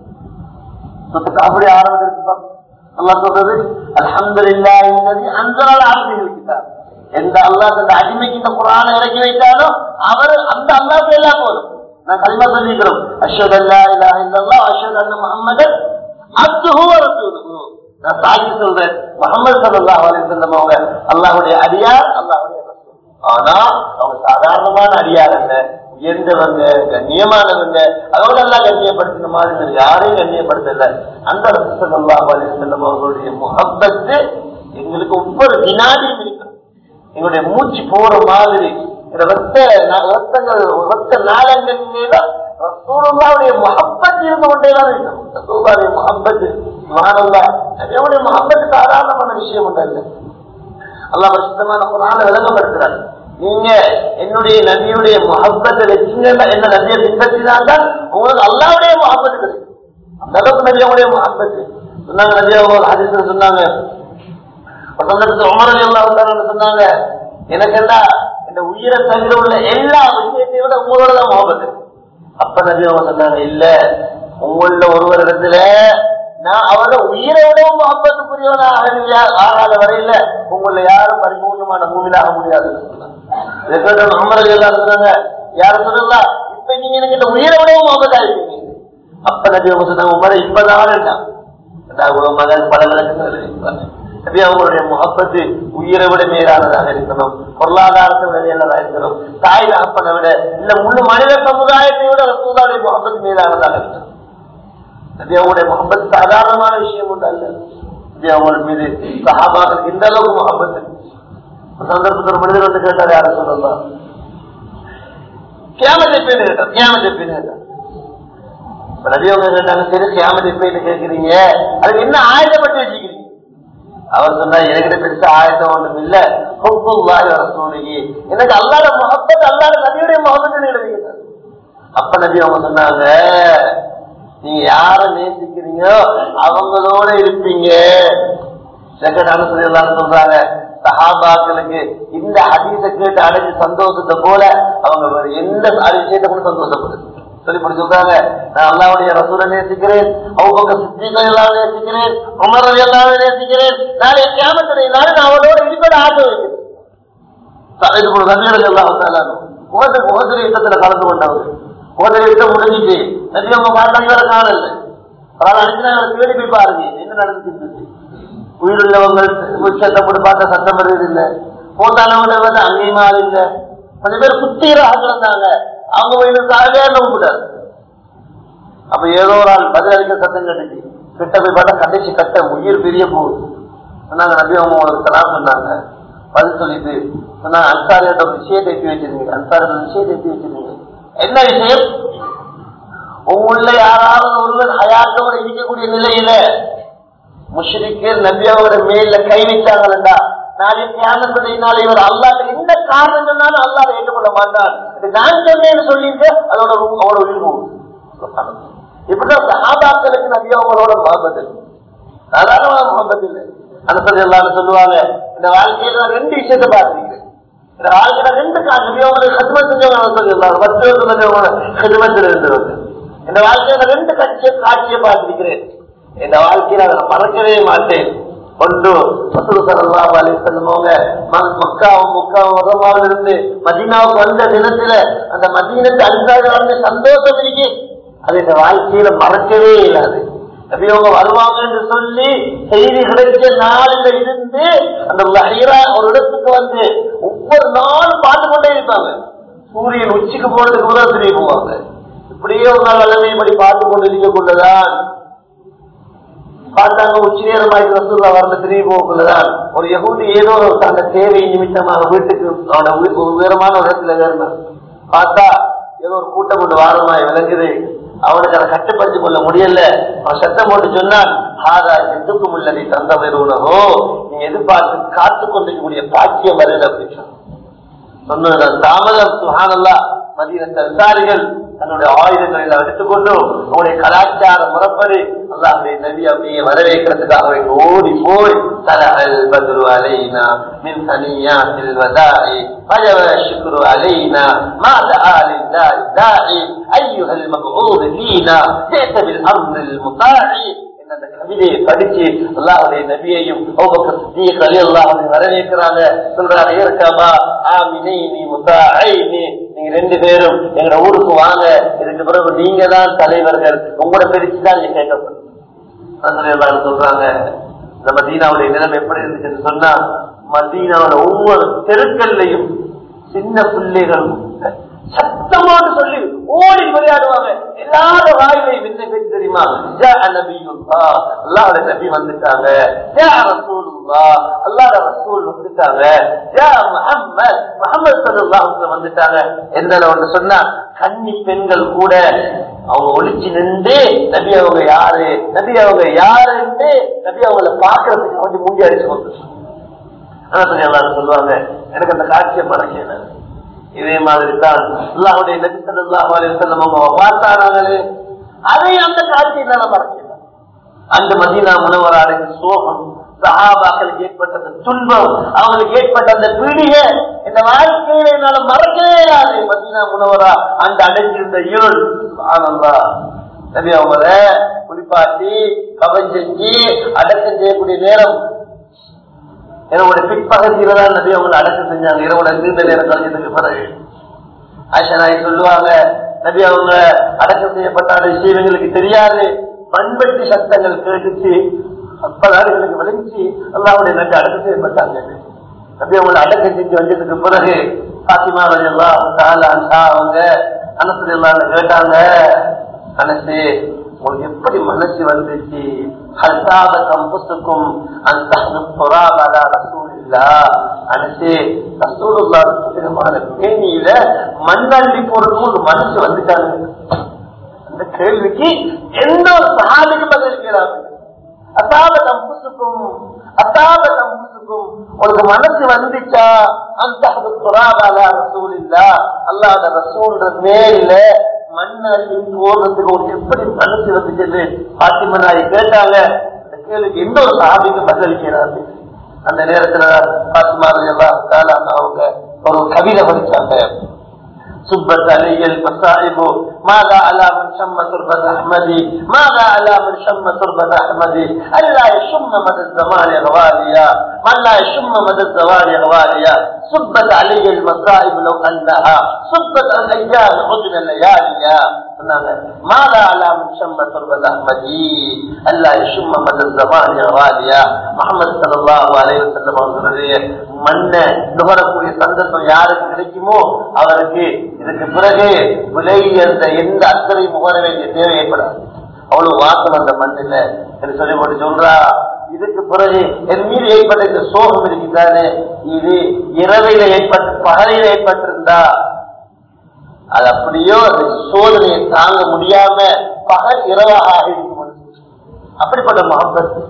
S1: அப்படி ஆரம்பிச்சிருக்கு அல்லா சொல்றது அலமதுல்லா அந்த ஆரம்பிகள் கிட்டார் எந்த அல்லாஹ் அந்த அடிமைக்கு இந்த குரானை இறக்கி வைத்தாலும் அவர் அந்த அல்லாஹ் எல்லாம் போதும் நான் களிமா சொல்லிக்கிறோம் அஷ்ஹது அல்லா இலாஹ இல்லல்லாஹ் அஷ்ஹது அன்ன முஹம்மதன் அப்துஹு வ ரசூலுஹு நான் சாட்சி சொல்றேன் முகமது ஸல்லல்லாஹு அலைஹி வஸல்லம் அவங்க அல்லாஹ்வுடைய அடியார் அல்லாஹ்வுடைய ரசூல் ஆனா அவங்க சாதாரணமான அடியார் அல்ல உயர்ந்தவங்க கண்ணியமானவங்க அதோட எல்லாம் கண்ணியப்படுத்தின மாதிரி வேற யாரையும் கண்ணியப்படுத்தல அந்த ரசூல் ஸல்லல்லாஹு அலைஹி வஸல்லம் அவர்களுடைய முகப்பத்து எங்களுக்கு ஒவ்வொரு வினாடியும் இருக்கு எங்களுடைய மூச்சு போற மாதிரி இந்த ரத்த ரத்தங்கள் ரத்த நாளங்கள் மீது ரசூலுல்லாவுடைய முகப்பத் இருந்து கொண்டேதான் இருக்கும் ரசூலுல்லாவுடைய முகப்பத் சுப்ஹானல்லா நபியுடைய முகப்பத் சாதாரணமான விஷயம் உண்டல்ல அல்லாஹ் பரிசுத்தமான குரான விளங்கப்படுத்துறார் நீங்க என்னுடைய நபியுடைய முகப்பத்தை வச்சுங்க என்ன நபியை பின்பற்றினாங்க உங்களுக்கு அல்லாவுடைய முகப்பத்து கிடைக்கும் அந்த அளவுக்கு நபியுடைய முகப்பத்து சொன்னாங்க நபி அவங்க ஒரு ஹதீஸ்ல சொன்னாங்க ஒரு சந்தர்ப்பத்தில் உமர் அலி அல்லாஹ் சொன்னாங்க எனக்கு எல்லாம் இந்த உயிரை தவிர உள்ள எல்லா விஷயத்தையும் விட உங்களோட தான் முகப்பத்து அப்ப நபி அவங்க சொன்னாங்க இல்ல உங்கள ஒருவர் இடத்துல நான் அவரோட உயிரை விடவும் முகப்பத்துக்குரியவனாக ஆகாத வரையில உங்களை யாரும் பரிபூர்ணமான பூமியிலாக முடியாது முகமது அலி அல்லா சொன்னாங்க யாரும் சொல்லலாம் இப்ப நீங்க எனக்கு இந்த உயிரை விடவும் முகப்பத்தா இருக்கீங்க அப்ப நபி அவங்க சொன்னாங்க உமரை இப்பதான் வேண்டாம் மகன் பல விளக்கங்கள் இருக்கிறாங்க நபி அவங்களுடைய முகப்பத்து உயிரை விட மேலானதாக இருக்கணும் பொருளாதாரத்தை விட மேலானதாக இருக்கணும் தாய் தகப்பனை விட இல்ல முழு மனித சமுதாயத்தை விட ரசூதாவுடைய முகப்பத்து மேலானதாக இருக்கணும் நபி அவங்களுடைய முகப்பத்து சாதாரணமான விஷயம் உண்டு அல்ல நபி அவங்கள மீது சஹாபாக்கள் இந்த அளவுக்கு முகப்பத்து சந்தர்ப்பத்தில் ஒரு மனிதர் வந்து கேட்டார் யார சொல்லலாம் கேமத்தை பேர் கேட்டார் கேமத்தை பேர் கேட்டார் நபி அவங்க கேட்டாங்க சரி கேமத்தை பேர் கேட்கிறீங்க அதுக்கு என்ன ஆயுதப்பட்டு வச்சுக்கிறீங்க அவர் சொன்னா என்கிட்ட பெருசா ஆயத்தம் ஒன்றும் இல்ல ஹுக்குல்லாஹி ரசூலிஹி எனக்கு அல்லாஹ்ட முஹப்பத் அல்லாஹ்ட நபியுடைய முஹப்பத் எழுதுங்க அப்ப நபி அவங்க சொன்னாங்க நீங்க யார நேசிக்கிறீங்களோ அவங்களோட இருப்பீங்க செகண்ட் அனுசரி எல்லாரும் சொல்றாங்க சஹாபாக்களுக்கு இந்த ஹதீஸ கேட்டு அடைஞ்ச சந்தோஷத்தை போல அவங்க வேற எந்த விஷயத்தை கூட சந்தோஷப்படுது சொல்லி இப்படி சொல்றாங்க நான் அல்லாவுடைய ரசூலை நேசிக்கிறேன் அவங்க சித்திகள் எல்லாம் நேசிக்கிறேன் உமர் எல்லாம் நேசிக்கிறேன் நாளை கேமத்துடைய நாள் நான் அவளோட இருப்பதை ஆசை வைக்கிறேன் இது ஒரு நன்மைகள் எல்லாம் வந்தாலும் முகத்து முகத்திரி யுத்தத்துல கலந்து கொண்டவர் முகத்திரி யுத்தம் முடிஞ்சிச்சு நிறைய அவங்க மாட்டாங்க வேற காணல அதனால அனுப்பினா தேடி போய் பாருங்க என்ன நடந்துச்சு உயிருள்ளவங்க சத்தம் போட்டு பார்த்தா சத்தம் வருது இல்ல போட்டானவங்க வந்து அங்கேயும் ஆள் இல்லை கொஞ்சம் பேர் குத்தீராக இருந்தாங்க அவங்க வயலுக்காகவே நம்பிட்டாரு அப்ப ஏதோ ஒரு ஆள் பதில் அளிக்க சத்தம் கட்டுச்சு கிட்ட போய் பார்த்தா கடைசி கட்ட உயிர் பெரிய போகுது சொன்னாங்க நபி அவங்க உங்களுக்கு சலாம் சொன்னாங்க பதில் சொல்லிட்டு சொன்னா அன்சாரியோட ஒரு விஷயத்தை எத்தி வச்சிருந்தீங்க அன்சாரியோட விஷயத்தை எத்தி வச்சிருந்தீங்க என்ன விஷயம் உங்களுள்ள யாராவது ஒருவர் ஹயாத்தோட இருக்கக்கூடிய நிலையில முஷ்ரிக்கு நபியாவோட மேல கை வச்சாங்களா நாளைக்கு தியானத்தினால இவர் அல்லாத என்ன காரணம் சொன்னாலும் அல்லாத ஏற்றுக்கொள்ள மாட்டார் நான் சொன்னேன்னு சொல்லிட்டு அதோட அவரோட உயிர் போகும் இப்படிதான் சகாபாக்களுக்கு நபி அவங்களோட முகப்பத் சாதாரணமான முகப்பத் இல்லை அனுசரி எல்லாரும் சொல்லுவாங்க இந்த வாழ்க்கையில நான் ரெண்டு விஷயத்தை பார்த்துருக்கேன் இந்த வாழ்க்கையில ரெண்டு நபி அவங்களுக்கு ஹெதுமத் செஞ்சவங்க அனுசரி எல்லாரும் பத்து வருஷம் செஞ்சவங்க ஹெதுமத்தில் இருந்தவங்க இந்த வாழ்க்கையில ரெண்டு கட்சியை காட்சியை பார்த்திருக்கிறேன் இந்த வாழ்க்கையில அதை மறக்கவே மாட்டேன் ஒன்று மசூசல்லாஹ் அலி செல்லுமோங்க மக்காவும் முக்காவும் உதவாவில் இருந்து மதீனாவுக்கு வந்த தினத்துல அந்த மதீனத்து அன்சாரிகள் சந்தோஷம் இருக்கு அது இந்த வாழ்க்கையில மறக்கவே இல்லாது நபியவங்க வருவாங்க என்று சொல்லி செய்தி கிடைச்ச நாளில் இருந்து அந்த லஹீரா ஒரு இடத்துக்கு வந்து ஒவ்வொரு நாளும் பார்த்து கொண்டே இருப்பாங்க சூரியன் உச்சிக்கு போனதுக்கு முதல் தெரிய போவாங்க இப்படியே ஒரு நாள் நிலைமைப்படி பார்த்து கொண்டு இருக்க கொண்டுதான் பார்த்தாங்க உச்சி நேரமாய் ரசூல்லா வரல திரும்பி போக்குள்ளதான் ஒரு யகுதி ஏதோ தந்த தேவை நிமித்தமாக வீட்டுக்கு அவனோட உயரமான ஒரு இடத்துல ஏறினான் பார்த்தா ஏதோ ஒரு கூட்டம் கொண்டு வாரமாய் விளங்குது அவனுக்கு அதை கட்டுப்படுத்திக் கொள்ள முடியல அவன் சத்தம் போட்டு சொன்னான் ஆதா எதுக்கும் உள்ளதை தந்த வருவனோ நீ எதிர்பார்த்து காத்து கொண்டிருக்கக்கூடிய பாக்கியம் வரல அப்படின்னு சொன்னதுதான் தாமதம் சுகானல்லா மதியத்த அன்சாரிகள் தன்னுடைய ஆயுதங்களை எல்லாம் எடுத்துக்கொண்டு அவருடைய கலாச்சார முறைப்படி அல்லாஹுடைய நபி அப்படியே வரவேற்கிறதுக்காக ஓடி போய் தலஹல் பத்ரு அலைனா மின் சனியா சில்வதாயி فجب الشكر علينا ما دعا لله الداعي ايها المبعوث فينا جئت بالامر المطاع அந்த கவிதையை படிச்சு அல்லாஹுடைய நபியையும் வரவேற்கிறாங்க சொல்றாங்க இருக்கமா ஆமினை நீ முத்தாஐனி நீங்க ரெண்டு பேரும் எங்க ஊருக்கு வாங்க இதுக்கு பிறகு நீங்க தான் தலைவர்கள் உங்களோட பிரிச்சு தான் நீங்க கேட்கப்படும் சொல்றாங்க இந்த மதீனாவுடைய நிலைமை எப்படி இருந்துச்சுன்னு சொன்னா மதீனாவோட ஒவ்வொரு தெருக்கள்லையும் சின்ன பிள்ளைகள் சத்தமாக சொல்லி ஓடி விளையாடுவாங்க எல்லாரும் வாயிலையும் என்ன பேச்சு தெரியுமா ஜா நபியுல்லா அல்லாஹ்வுடைய நபி வந்துட்டாங்க ஜா ரசூலுல்லா அல்லாஹ்வுடைய ரசூல் வந்துட்டாங்க ஜா முஹம்மத் முஹம்மது ஸல்லல்லாஹு அலைஹி வஸல்லம் வந்துட்டாங்க என்ன ஒன்று சொன்னா கன்னி பெண்கள் கூட அவங்க ஒளிச்சு நின்று நபி அவங்க யாரு நபி அவங்க யாருன்னு நபி அவங்கள பாக்குறதுக்கு கொஞ்சம் மூஞ்சி அடிச்சு கொண்டு எல்லாரும் சொல்லுவாங்க எனக்கு அந்த காட்சியை மறக்கல இதே மாதிரி தான் அல்லாஹுடைய நபி ஸல்லல்லாஹு அலைஹி வஸல்லம் அவங்க பார்த்தாங்களே அதை அந்த காட்சியை நான் மறக்கல அந்த மதீனா முனவராடைய சோகம் சஹாபாக்களுக்கு ஏற்பட்ட அந்த துன்பம் அவங்களுக்கு ஏற்பட்ட அந்த பீடிகை இந்த வாழ்க்கையில என்னால மறக்கவே இல்லாது மதீனா முனவரா அந்த அடைஞ்சிருந்த இருள் ஆனந்தா நபி அவங்கள குளிப்பாட்டி கபன் செஞ்சு அடக்கம் செய்யக்கூடிய நேரம் இரவோட பிற்பகுதியில தான் நபி அவங்களை அடக்கம் செஞ்சாங்க இரவோட நீண்ட நேரம் கழிஞ்சதுக்கு பிறகு ஆஷனாய் சொல்லுவாங்க நபி அவங்க அடக்கம் செய்யப்பட்ட விஷயம் எங்களுக்கு தெரியாது மண்வெட்டி சத்தங்கள் கேட்டுச்சு அப்பதான் எங்களுக்கு விளைஞ்சி அல்லாவுடைய நன்றி அடக்கம் செய்யப்பட்டாங்க நபி அவங்களை அடக்கம் செஞ்சு வந்ததுக்கு பிறகு பாத்திமா எல்லாம் அவங்க அனசு எல்லாம் கேட்டாங்க அனசு உங்களுக்கு எப்படி மனசு வந்துச்சு கம்புசுக்கும் அந்த பேணியில மண்ணள்ளி போறதுக்கும் ஒரு மனசு வந்துட்டாங்க அந்த கேள்விக்கு எந்த ஒரு சகாலுக்கு பதில் கேளாது அசாப தம்புசுக்கும் அசாப தம்புசுக்கும் உங்களுக்கு மனசு வந்துச்சா அந்த புறாவாலா ரசூல் இல்ல அல்லாத ரசூல்ற மேல மண்ணள்ளி போடுறதுக்கு உங்களுக்கு எப்படி மனசு வந்துச்சு பாத்திமனாய் கேட்டாங்க அந்த கேள்விக்கு எந்த ஒரு சகாபிக்கு பதிலளிக்கிறாரு அந்த நேரத்துல பாத்திமா எல்லாம் அவங்க ஒரு கவிதை படிச்சாங்க سبت علي المصائب ماذا على من شم تربة أحمدي ماذا على من شم تربة أحمدي ألا يشم مدى الزمان غواليا من لا يشم مدى الزمان غواليا سبت علي المصائب لو أنها سبت عن أيام عدن اللياليا ماذا على من شم تربة أحمدي ألا يشم مدى الزمان غواليا محمد صلى الله عليه وسلم அவர்களுடைய மண்ணை நுகரக்கூடிய சந்தர்ப்பம் யாருக்கு கிடைக்குமோ அவருக்கு இதுக்கு பிறகு விலை என்ற எந்த அக்கறை முகர வேண்டிய தேவை ஏற்படாது அவ்வளவு வாசம் அந்த மண்ணில் என்று சொல்லி போட்டு சொல்றா இதுக்கு பிறகு என் மீது ஏற்பட்ட இந்த சோகம் இருக்கின்றாரு இது இரவையில ஏற்பட்டு பகலையில ஏற்பட்டிருந்தா அது அப்படியோ அந்த சோதனையை தாங்க முடியாம பகல் இரவாக ஆகிருக்கும் அப்படிப்பட்ட மகப்பத்து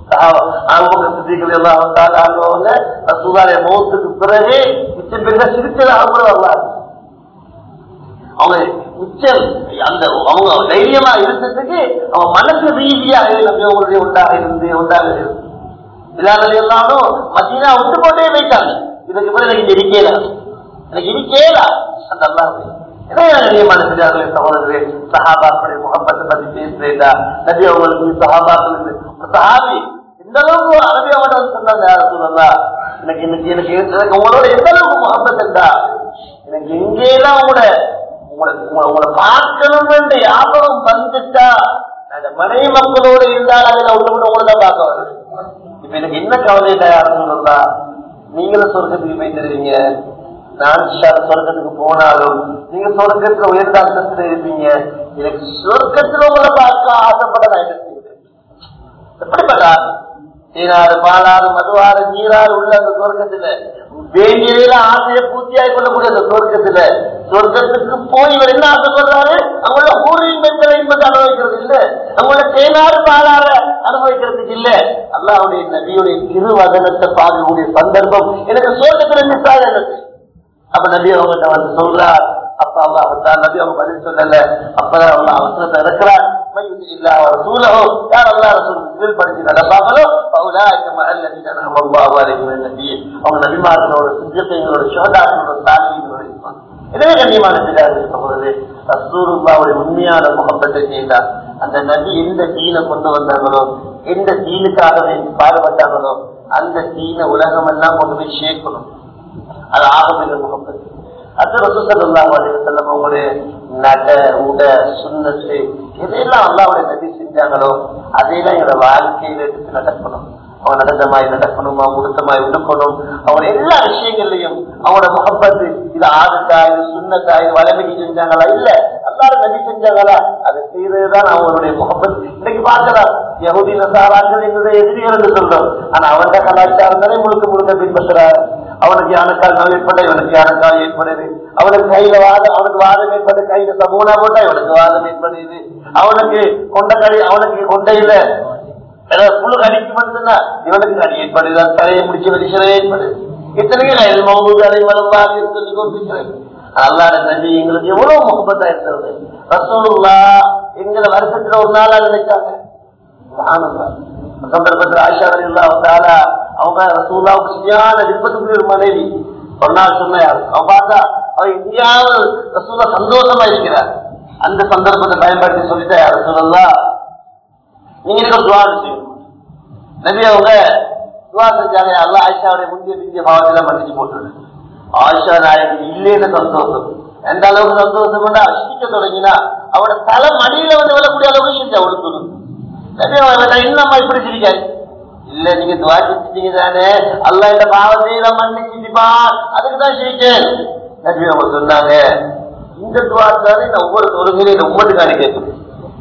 S1: மௌத்துக்கு பிறகு மிச்சம் பெரிய சிரிச்சதாக கூட வரலாறு அவங்க மிச்சம் அந்த அவங்க தைரியமா இருந்ததுக்கு அவங்க மனசு ரீதியாக அவங்களுடைய உண்டாக இருந்து உண்டாக இருந்து இல்லாத எல்லாரும் மத்தியா விட்டு போட்டே போயிட்டாங்க இதுக்கு பிறகு எனக்கு இருக்கேல எனக்கு இருக்கேல அந்த அல்லாஹ் நிறையமான பெரியார்களே சகோதரர்களே சஹாபாக்களுடைய முகப்பத்தை பத்தி பேசுறேன்டா நபி அவங்களுக்கு சஹாபாக்களுக்கு சஹாபி இந்த அளவுக்கு அரபி அவட சொன்னாங்க யார சொல்லலாம் எனக்கு இன்னைக்கு எனக்கு எனக்கு உங்களோட எந்த அளவுக்கு முகப்பத் இருந்தா எனக்கு எங்கேயெல்லாம் உங்களோட உங்களை உங்களை பார்க்கணும்னு யாபகம் வந்துட்டா அந்த மனைவி மக்களோடு இருந்தால் அதை நான் விட்டு உங்களை தான் பார்க்க வரேன் இப்ப எனக்கு என்ன கவலை இல்லை யாரும் சொல்லா நீங்களும் சொர்க்கத்துக்கு போய் தருவீங்க நான் சொர்க்கத்துக்கு போனாலும் நீங்க சொர்க்கத்துல உயர்ந்த அந்தஸ்துல இருப்பீங்க எனக்கு சொர்க்கத்துல உங்களை பார்க்க ஆசைப்பட நான் என்ன செய்வேன் எப்படிப்பட்டா நீராறு பாலாறு மதுவாறு நீராறு உள்ள அந்த சொர்க்கத்துல வேண்டியதில ஆசையை பூர்த்தியாகி கொள்ளக்கூடிய அந்த சொர்க்கத்துல சொர்க்கத்துக்கு போய் இவர் என்ன ஆசைப்படுறாரு அவங்கள ஊரின் பெண்களை என்பது அனுபவிக்கிறது இல்ல அவங்கள தேனாறு பாலாற அனுபவிக்கிறதுக்கு இல்ல அல்லாவுடைய நபியுடைய திருவதனத்தை பார்க்கக்கூடிய சந்தர்ப்பம் எனக்கு சொர்க்கத்துல மிஸ் ஆக எனக்கு அப்ப நபி அவங்ககிட்ட வந்து சொல்றார் அப்ப அல்லாஹ் நபி அவங்க பதில் சொல்லல அப்பதான் அவங்க அவசரத்தை இறக்கிறார் அவங்க நபிமார்களோட சிங்கத்தைங்களோட சோதாக்களோட தாக்கிகளோட எனவே கண்ணியமான சகோதரே ரசூருல்லாவுடைய உண்மையான முகப்பத்தை செய்தார் அந்த நபி எந்த தீனை கொண்டு வந்தாங்களோ எந்த தீனுக்காக வேண்டி பாடுபட்டாங்களோ அந்த தீன உலகம் எல்லாம் கொண்டு போய் சேர்க்கணும் அது ஆகமில்லை முகப்பத்து அது ரசூசல்லா செல்லம் அவங்களுடைய நட உட சுண்ணத்து எதையெல்லாம் அல்லாவுடைய நபி செஞ்சாங்களோ அதையெல்லாம் எங்களோட வாழ்க்கையில எடுத்து நடக்கணும் அவன் நடந்தமாய் நடக்கணும் அவன் உடுத்தமாய் உடுக்கணும் அவன் எல்லா விஷயங்கள்லயும் அவனோட முகப்பத்து இது ஆதுக்கா இது சுண்ணத்தா இது வளமைக்கு செஞ்சாங்களா இல்ல எல்லாரும் நபி செஞ்சாங்களா அது செய்யறதுதான் அவங்களுடைய முகப்பத் இன்னைக்கு பார்க்கலாம் யகுதி நசாராக்கள் எங்களுடைய எதிரிகள் என்று சொல்றோம் ஆனா அவருடைய கலாச்சாரம் தானே முழுக்க முழுக்க பின்பற்றுறாரு அவனுக்கு யாருக்கால் நோய் ஏற்பட்ட இவனுக்கு யாருக்கால் ஏற்படுது அவனுக்கு கையில வாதம் அவனுக்கு வாதம் ஏற்பட்டு கையில சமூனா போட்டா இவனுக்கு வாதம் ஏற்படுது அவனுக்கு கொண்ட கடி அவனுக்கு கொண்டையில ஏதாவது புழு கடிக்கு மட்டும்னா இவனுக்கு கடி ஏற்படுது தலையை முடிச்சு வரிசை ஏற்படுது இத்தனைக்கும் மௌனூர் அதை மலம்பாக சொல்லி கொண்டிருக்கிறது அல்லாட நன்றி எங்களுக்கு எவ்வளவு முகப்பத்தா இருக்கிறது ரசூலுல்லா எங்களை வருஷத்துல ஒரு நாளா நினைச்சாங்க சந்தர்ப்பத்தில் ஆயிஷா இல்லா வந்தாலா அவங்க ரசூல்லாவுக்கு சரியான விருப்பத்துக்குரிய ஒரு மனைவி ஒரு நாள் சொன்னார் அவன் பார்த்தா அவன் இந்தியாவில் ரசூலா சந்தோஷமா இருக்கிறார் அந்த சந்தர்ப்பத்தை பயன்படுத்தி சொல்லிட்டா யார் சொல்லலாம் நீங்க இருக்க துவா செய்யணும் நபி அவங்க துவா செஞ்சாங்க அல்ல ஆயிஷாவுடைய முந்தைய பிந்திய பாவத்தெல்லாம் மன்னிச்சு போட்டுருது ஆயிஷா நாயகி இல்லைன்னு சந்தோஷம் எந்த அளவுக்கு சந்தோஷம் அசிக்க தொடங்கினா அவனோட தலை மடியில வந்து விழக்கூடிய அளவுக்கு செஞ்சு அவளுக்கு நபி அவங்க இன்னமா இப்படி சிரிக்காது இல்ல நீங்க துவா செஞ்சீங்க தானே அல்ல இந்த பாவத்தை மன்னிச்சுப்பா அதுக்கு தான் சிரிக்கேன் நபி அவங்க சொன்னாங்க இந்த துவா தானே இந்த ஒவ்வொரு தொழுகையில உம்மத்துக்கான கேட்குது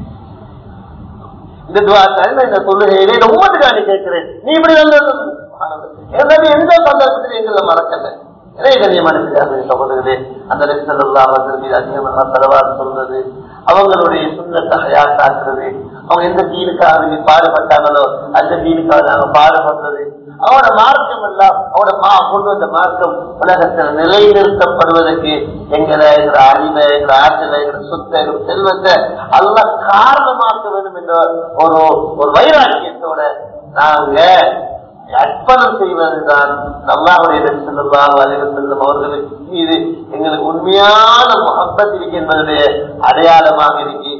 S1: இந்த துவாத்தாரி நான் இந்த தொழுகையிலே இந்த உம்மத்துக்கான கேட்கிறேன் நீ இப்படி வந்து எந்த எந்த சந்தர்ப்பத்தில் எங்களை மறக்கல நிறைய கண்ணியமான சகோதரர்களே அந்த நெரிசல்லா அவர்கள் மீது அதிகமாக செலவாக சொல்றது அவங்களுடைய சுண்ணத்தை ஹயாத்தாக்குறது அவங்க எந்த தீனுக்காக வேண்டி பாடுபட்டாங்களோ அந்த தீனுக்காக நாங்க பாடுபடுறது அவனோட மார்க்கம் எல்லாம் அவனோட மா கொண்டு வந்த மார்க்கம் உலகத்தில் நிலைநிறுத்தப்படுவதற்கு எங்களை எங்களை அறிவை எங்களை ஆற்றலை எங்களை சொத்தை எங்களை செல்வத்தை எல்லாம் காரணமாக்க வேண்டும் என்ற ஒரு ஒரு வைராக்கியத்தோட நாங்க அர்ப்பணம் செய்வதுதான் நல்லாவுடைய செல்லும் வலைகள் செல்லும் அவர்களுக்கு மீது எங்களுக்கு உண்மையான முகப்பத் இருக்கு என்பதுடைய அடையாளமாக இருக்கு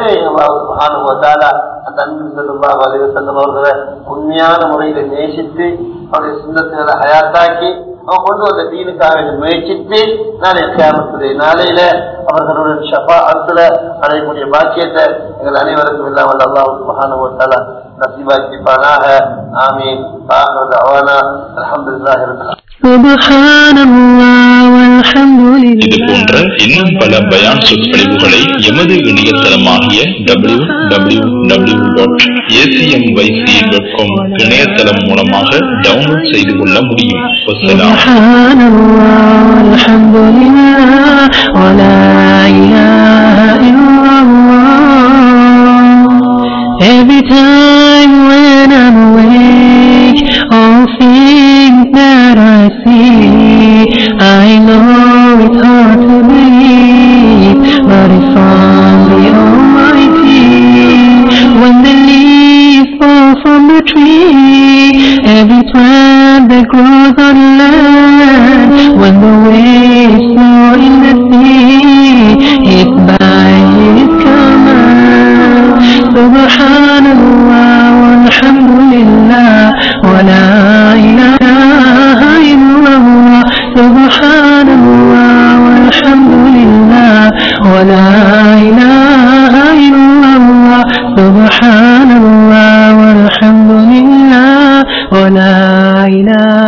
S1: அந்த அன்பு செல்லும் வலைகள் செல்லும் அவர்களை உண்மையான முறையில நேசித்து அவருடைய சுந்தரத்தினை ஹயாத்தாக்கி அவன் கொண்டு வந்த தீனுக்காக முயற்சித்து நாளை கேமத்துடைய நாளையில அவர்களுடன் ஷபா அர்த்தல அடையக்கூடிய பாக்கியத்தை எங்கள் அனைவருக்கும் இல்லாமல் அல்லாஹ் மகானுவத்தால நசிவாக்கிப்பானாக ஆமீன் ஆகிறது அவானா அலமதுல்லாஹி ரபில்
S2: سبحان الله والحمد
S3: இது போன்ற
S2: لله
S3: இன்னும் பல பயான் சொற்பொழிவுகளை எமது இணையதளமாகிய W W W dot ACMYC dot com இணையதளம் மூலமாக டவுன்லோட் செய்து கொள்ள முடியும் வசலாம்
S2: سبحان الله والحمد لله ولا إله إلا الله Every time when I'm awake all things that I see I know it's hard to believe but it's from the Almighty when the leaves fall from the tree every plant that grows on land when the waves flow in the sea it's by his command subhanallah walhamdulillah wa la ilaha illallah subhanallah walhamdulillah wa la ilaha illallah subhanallah walhamdulillah wa la ilaha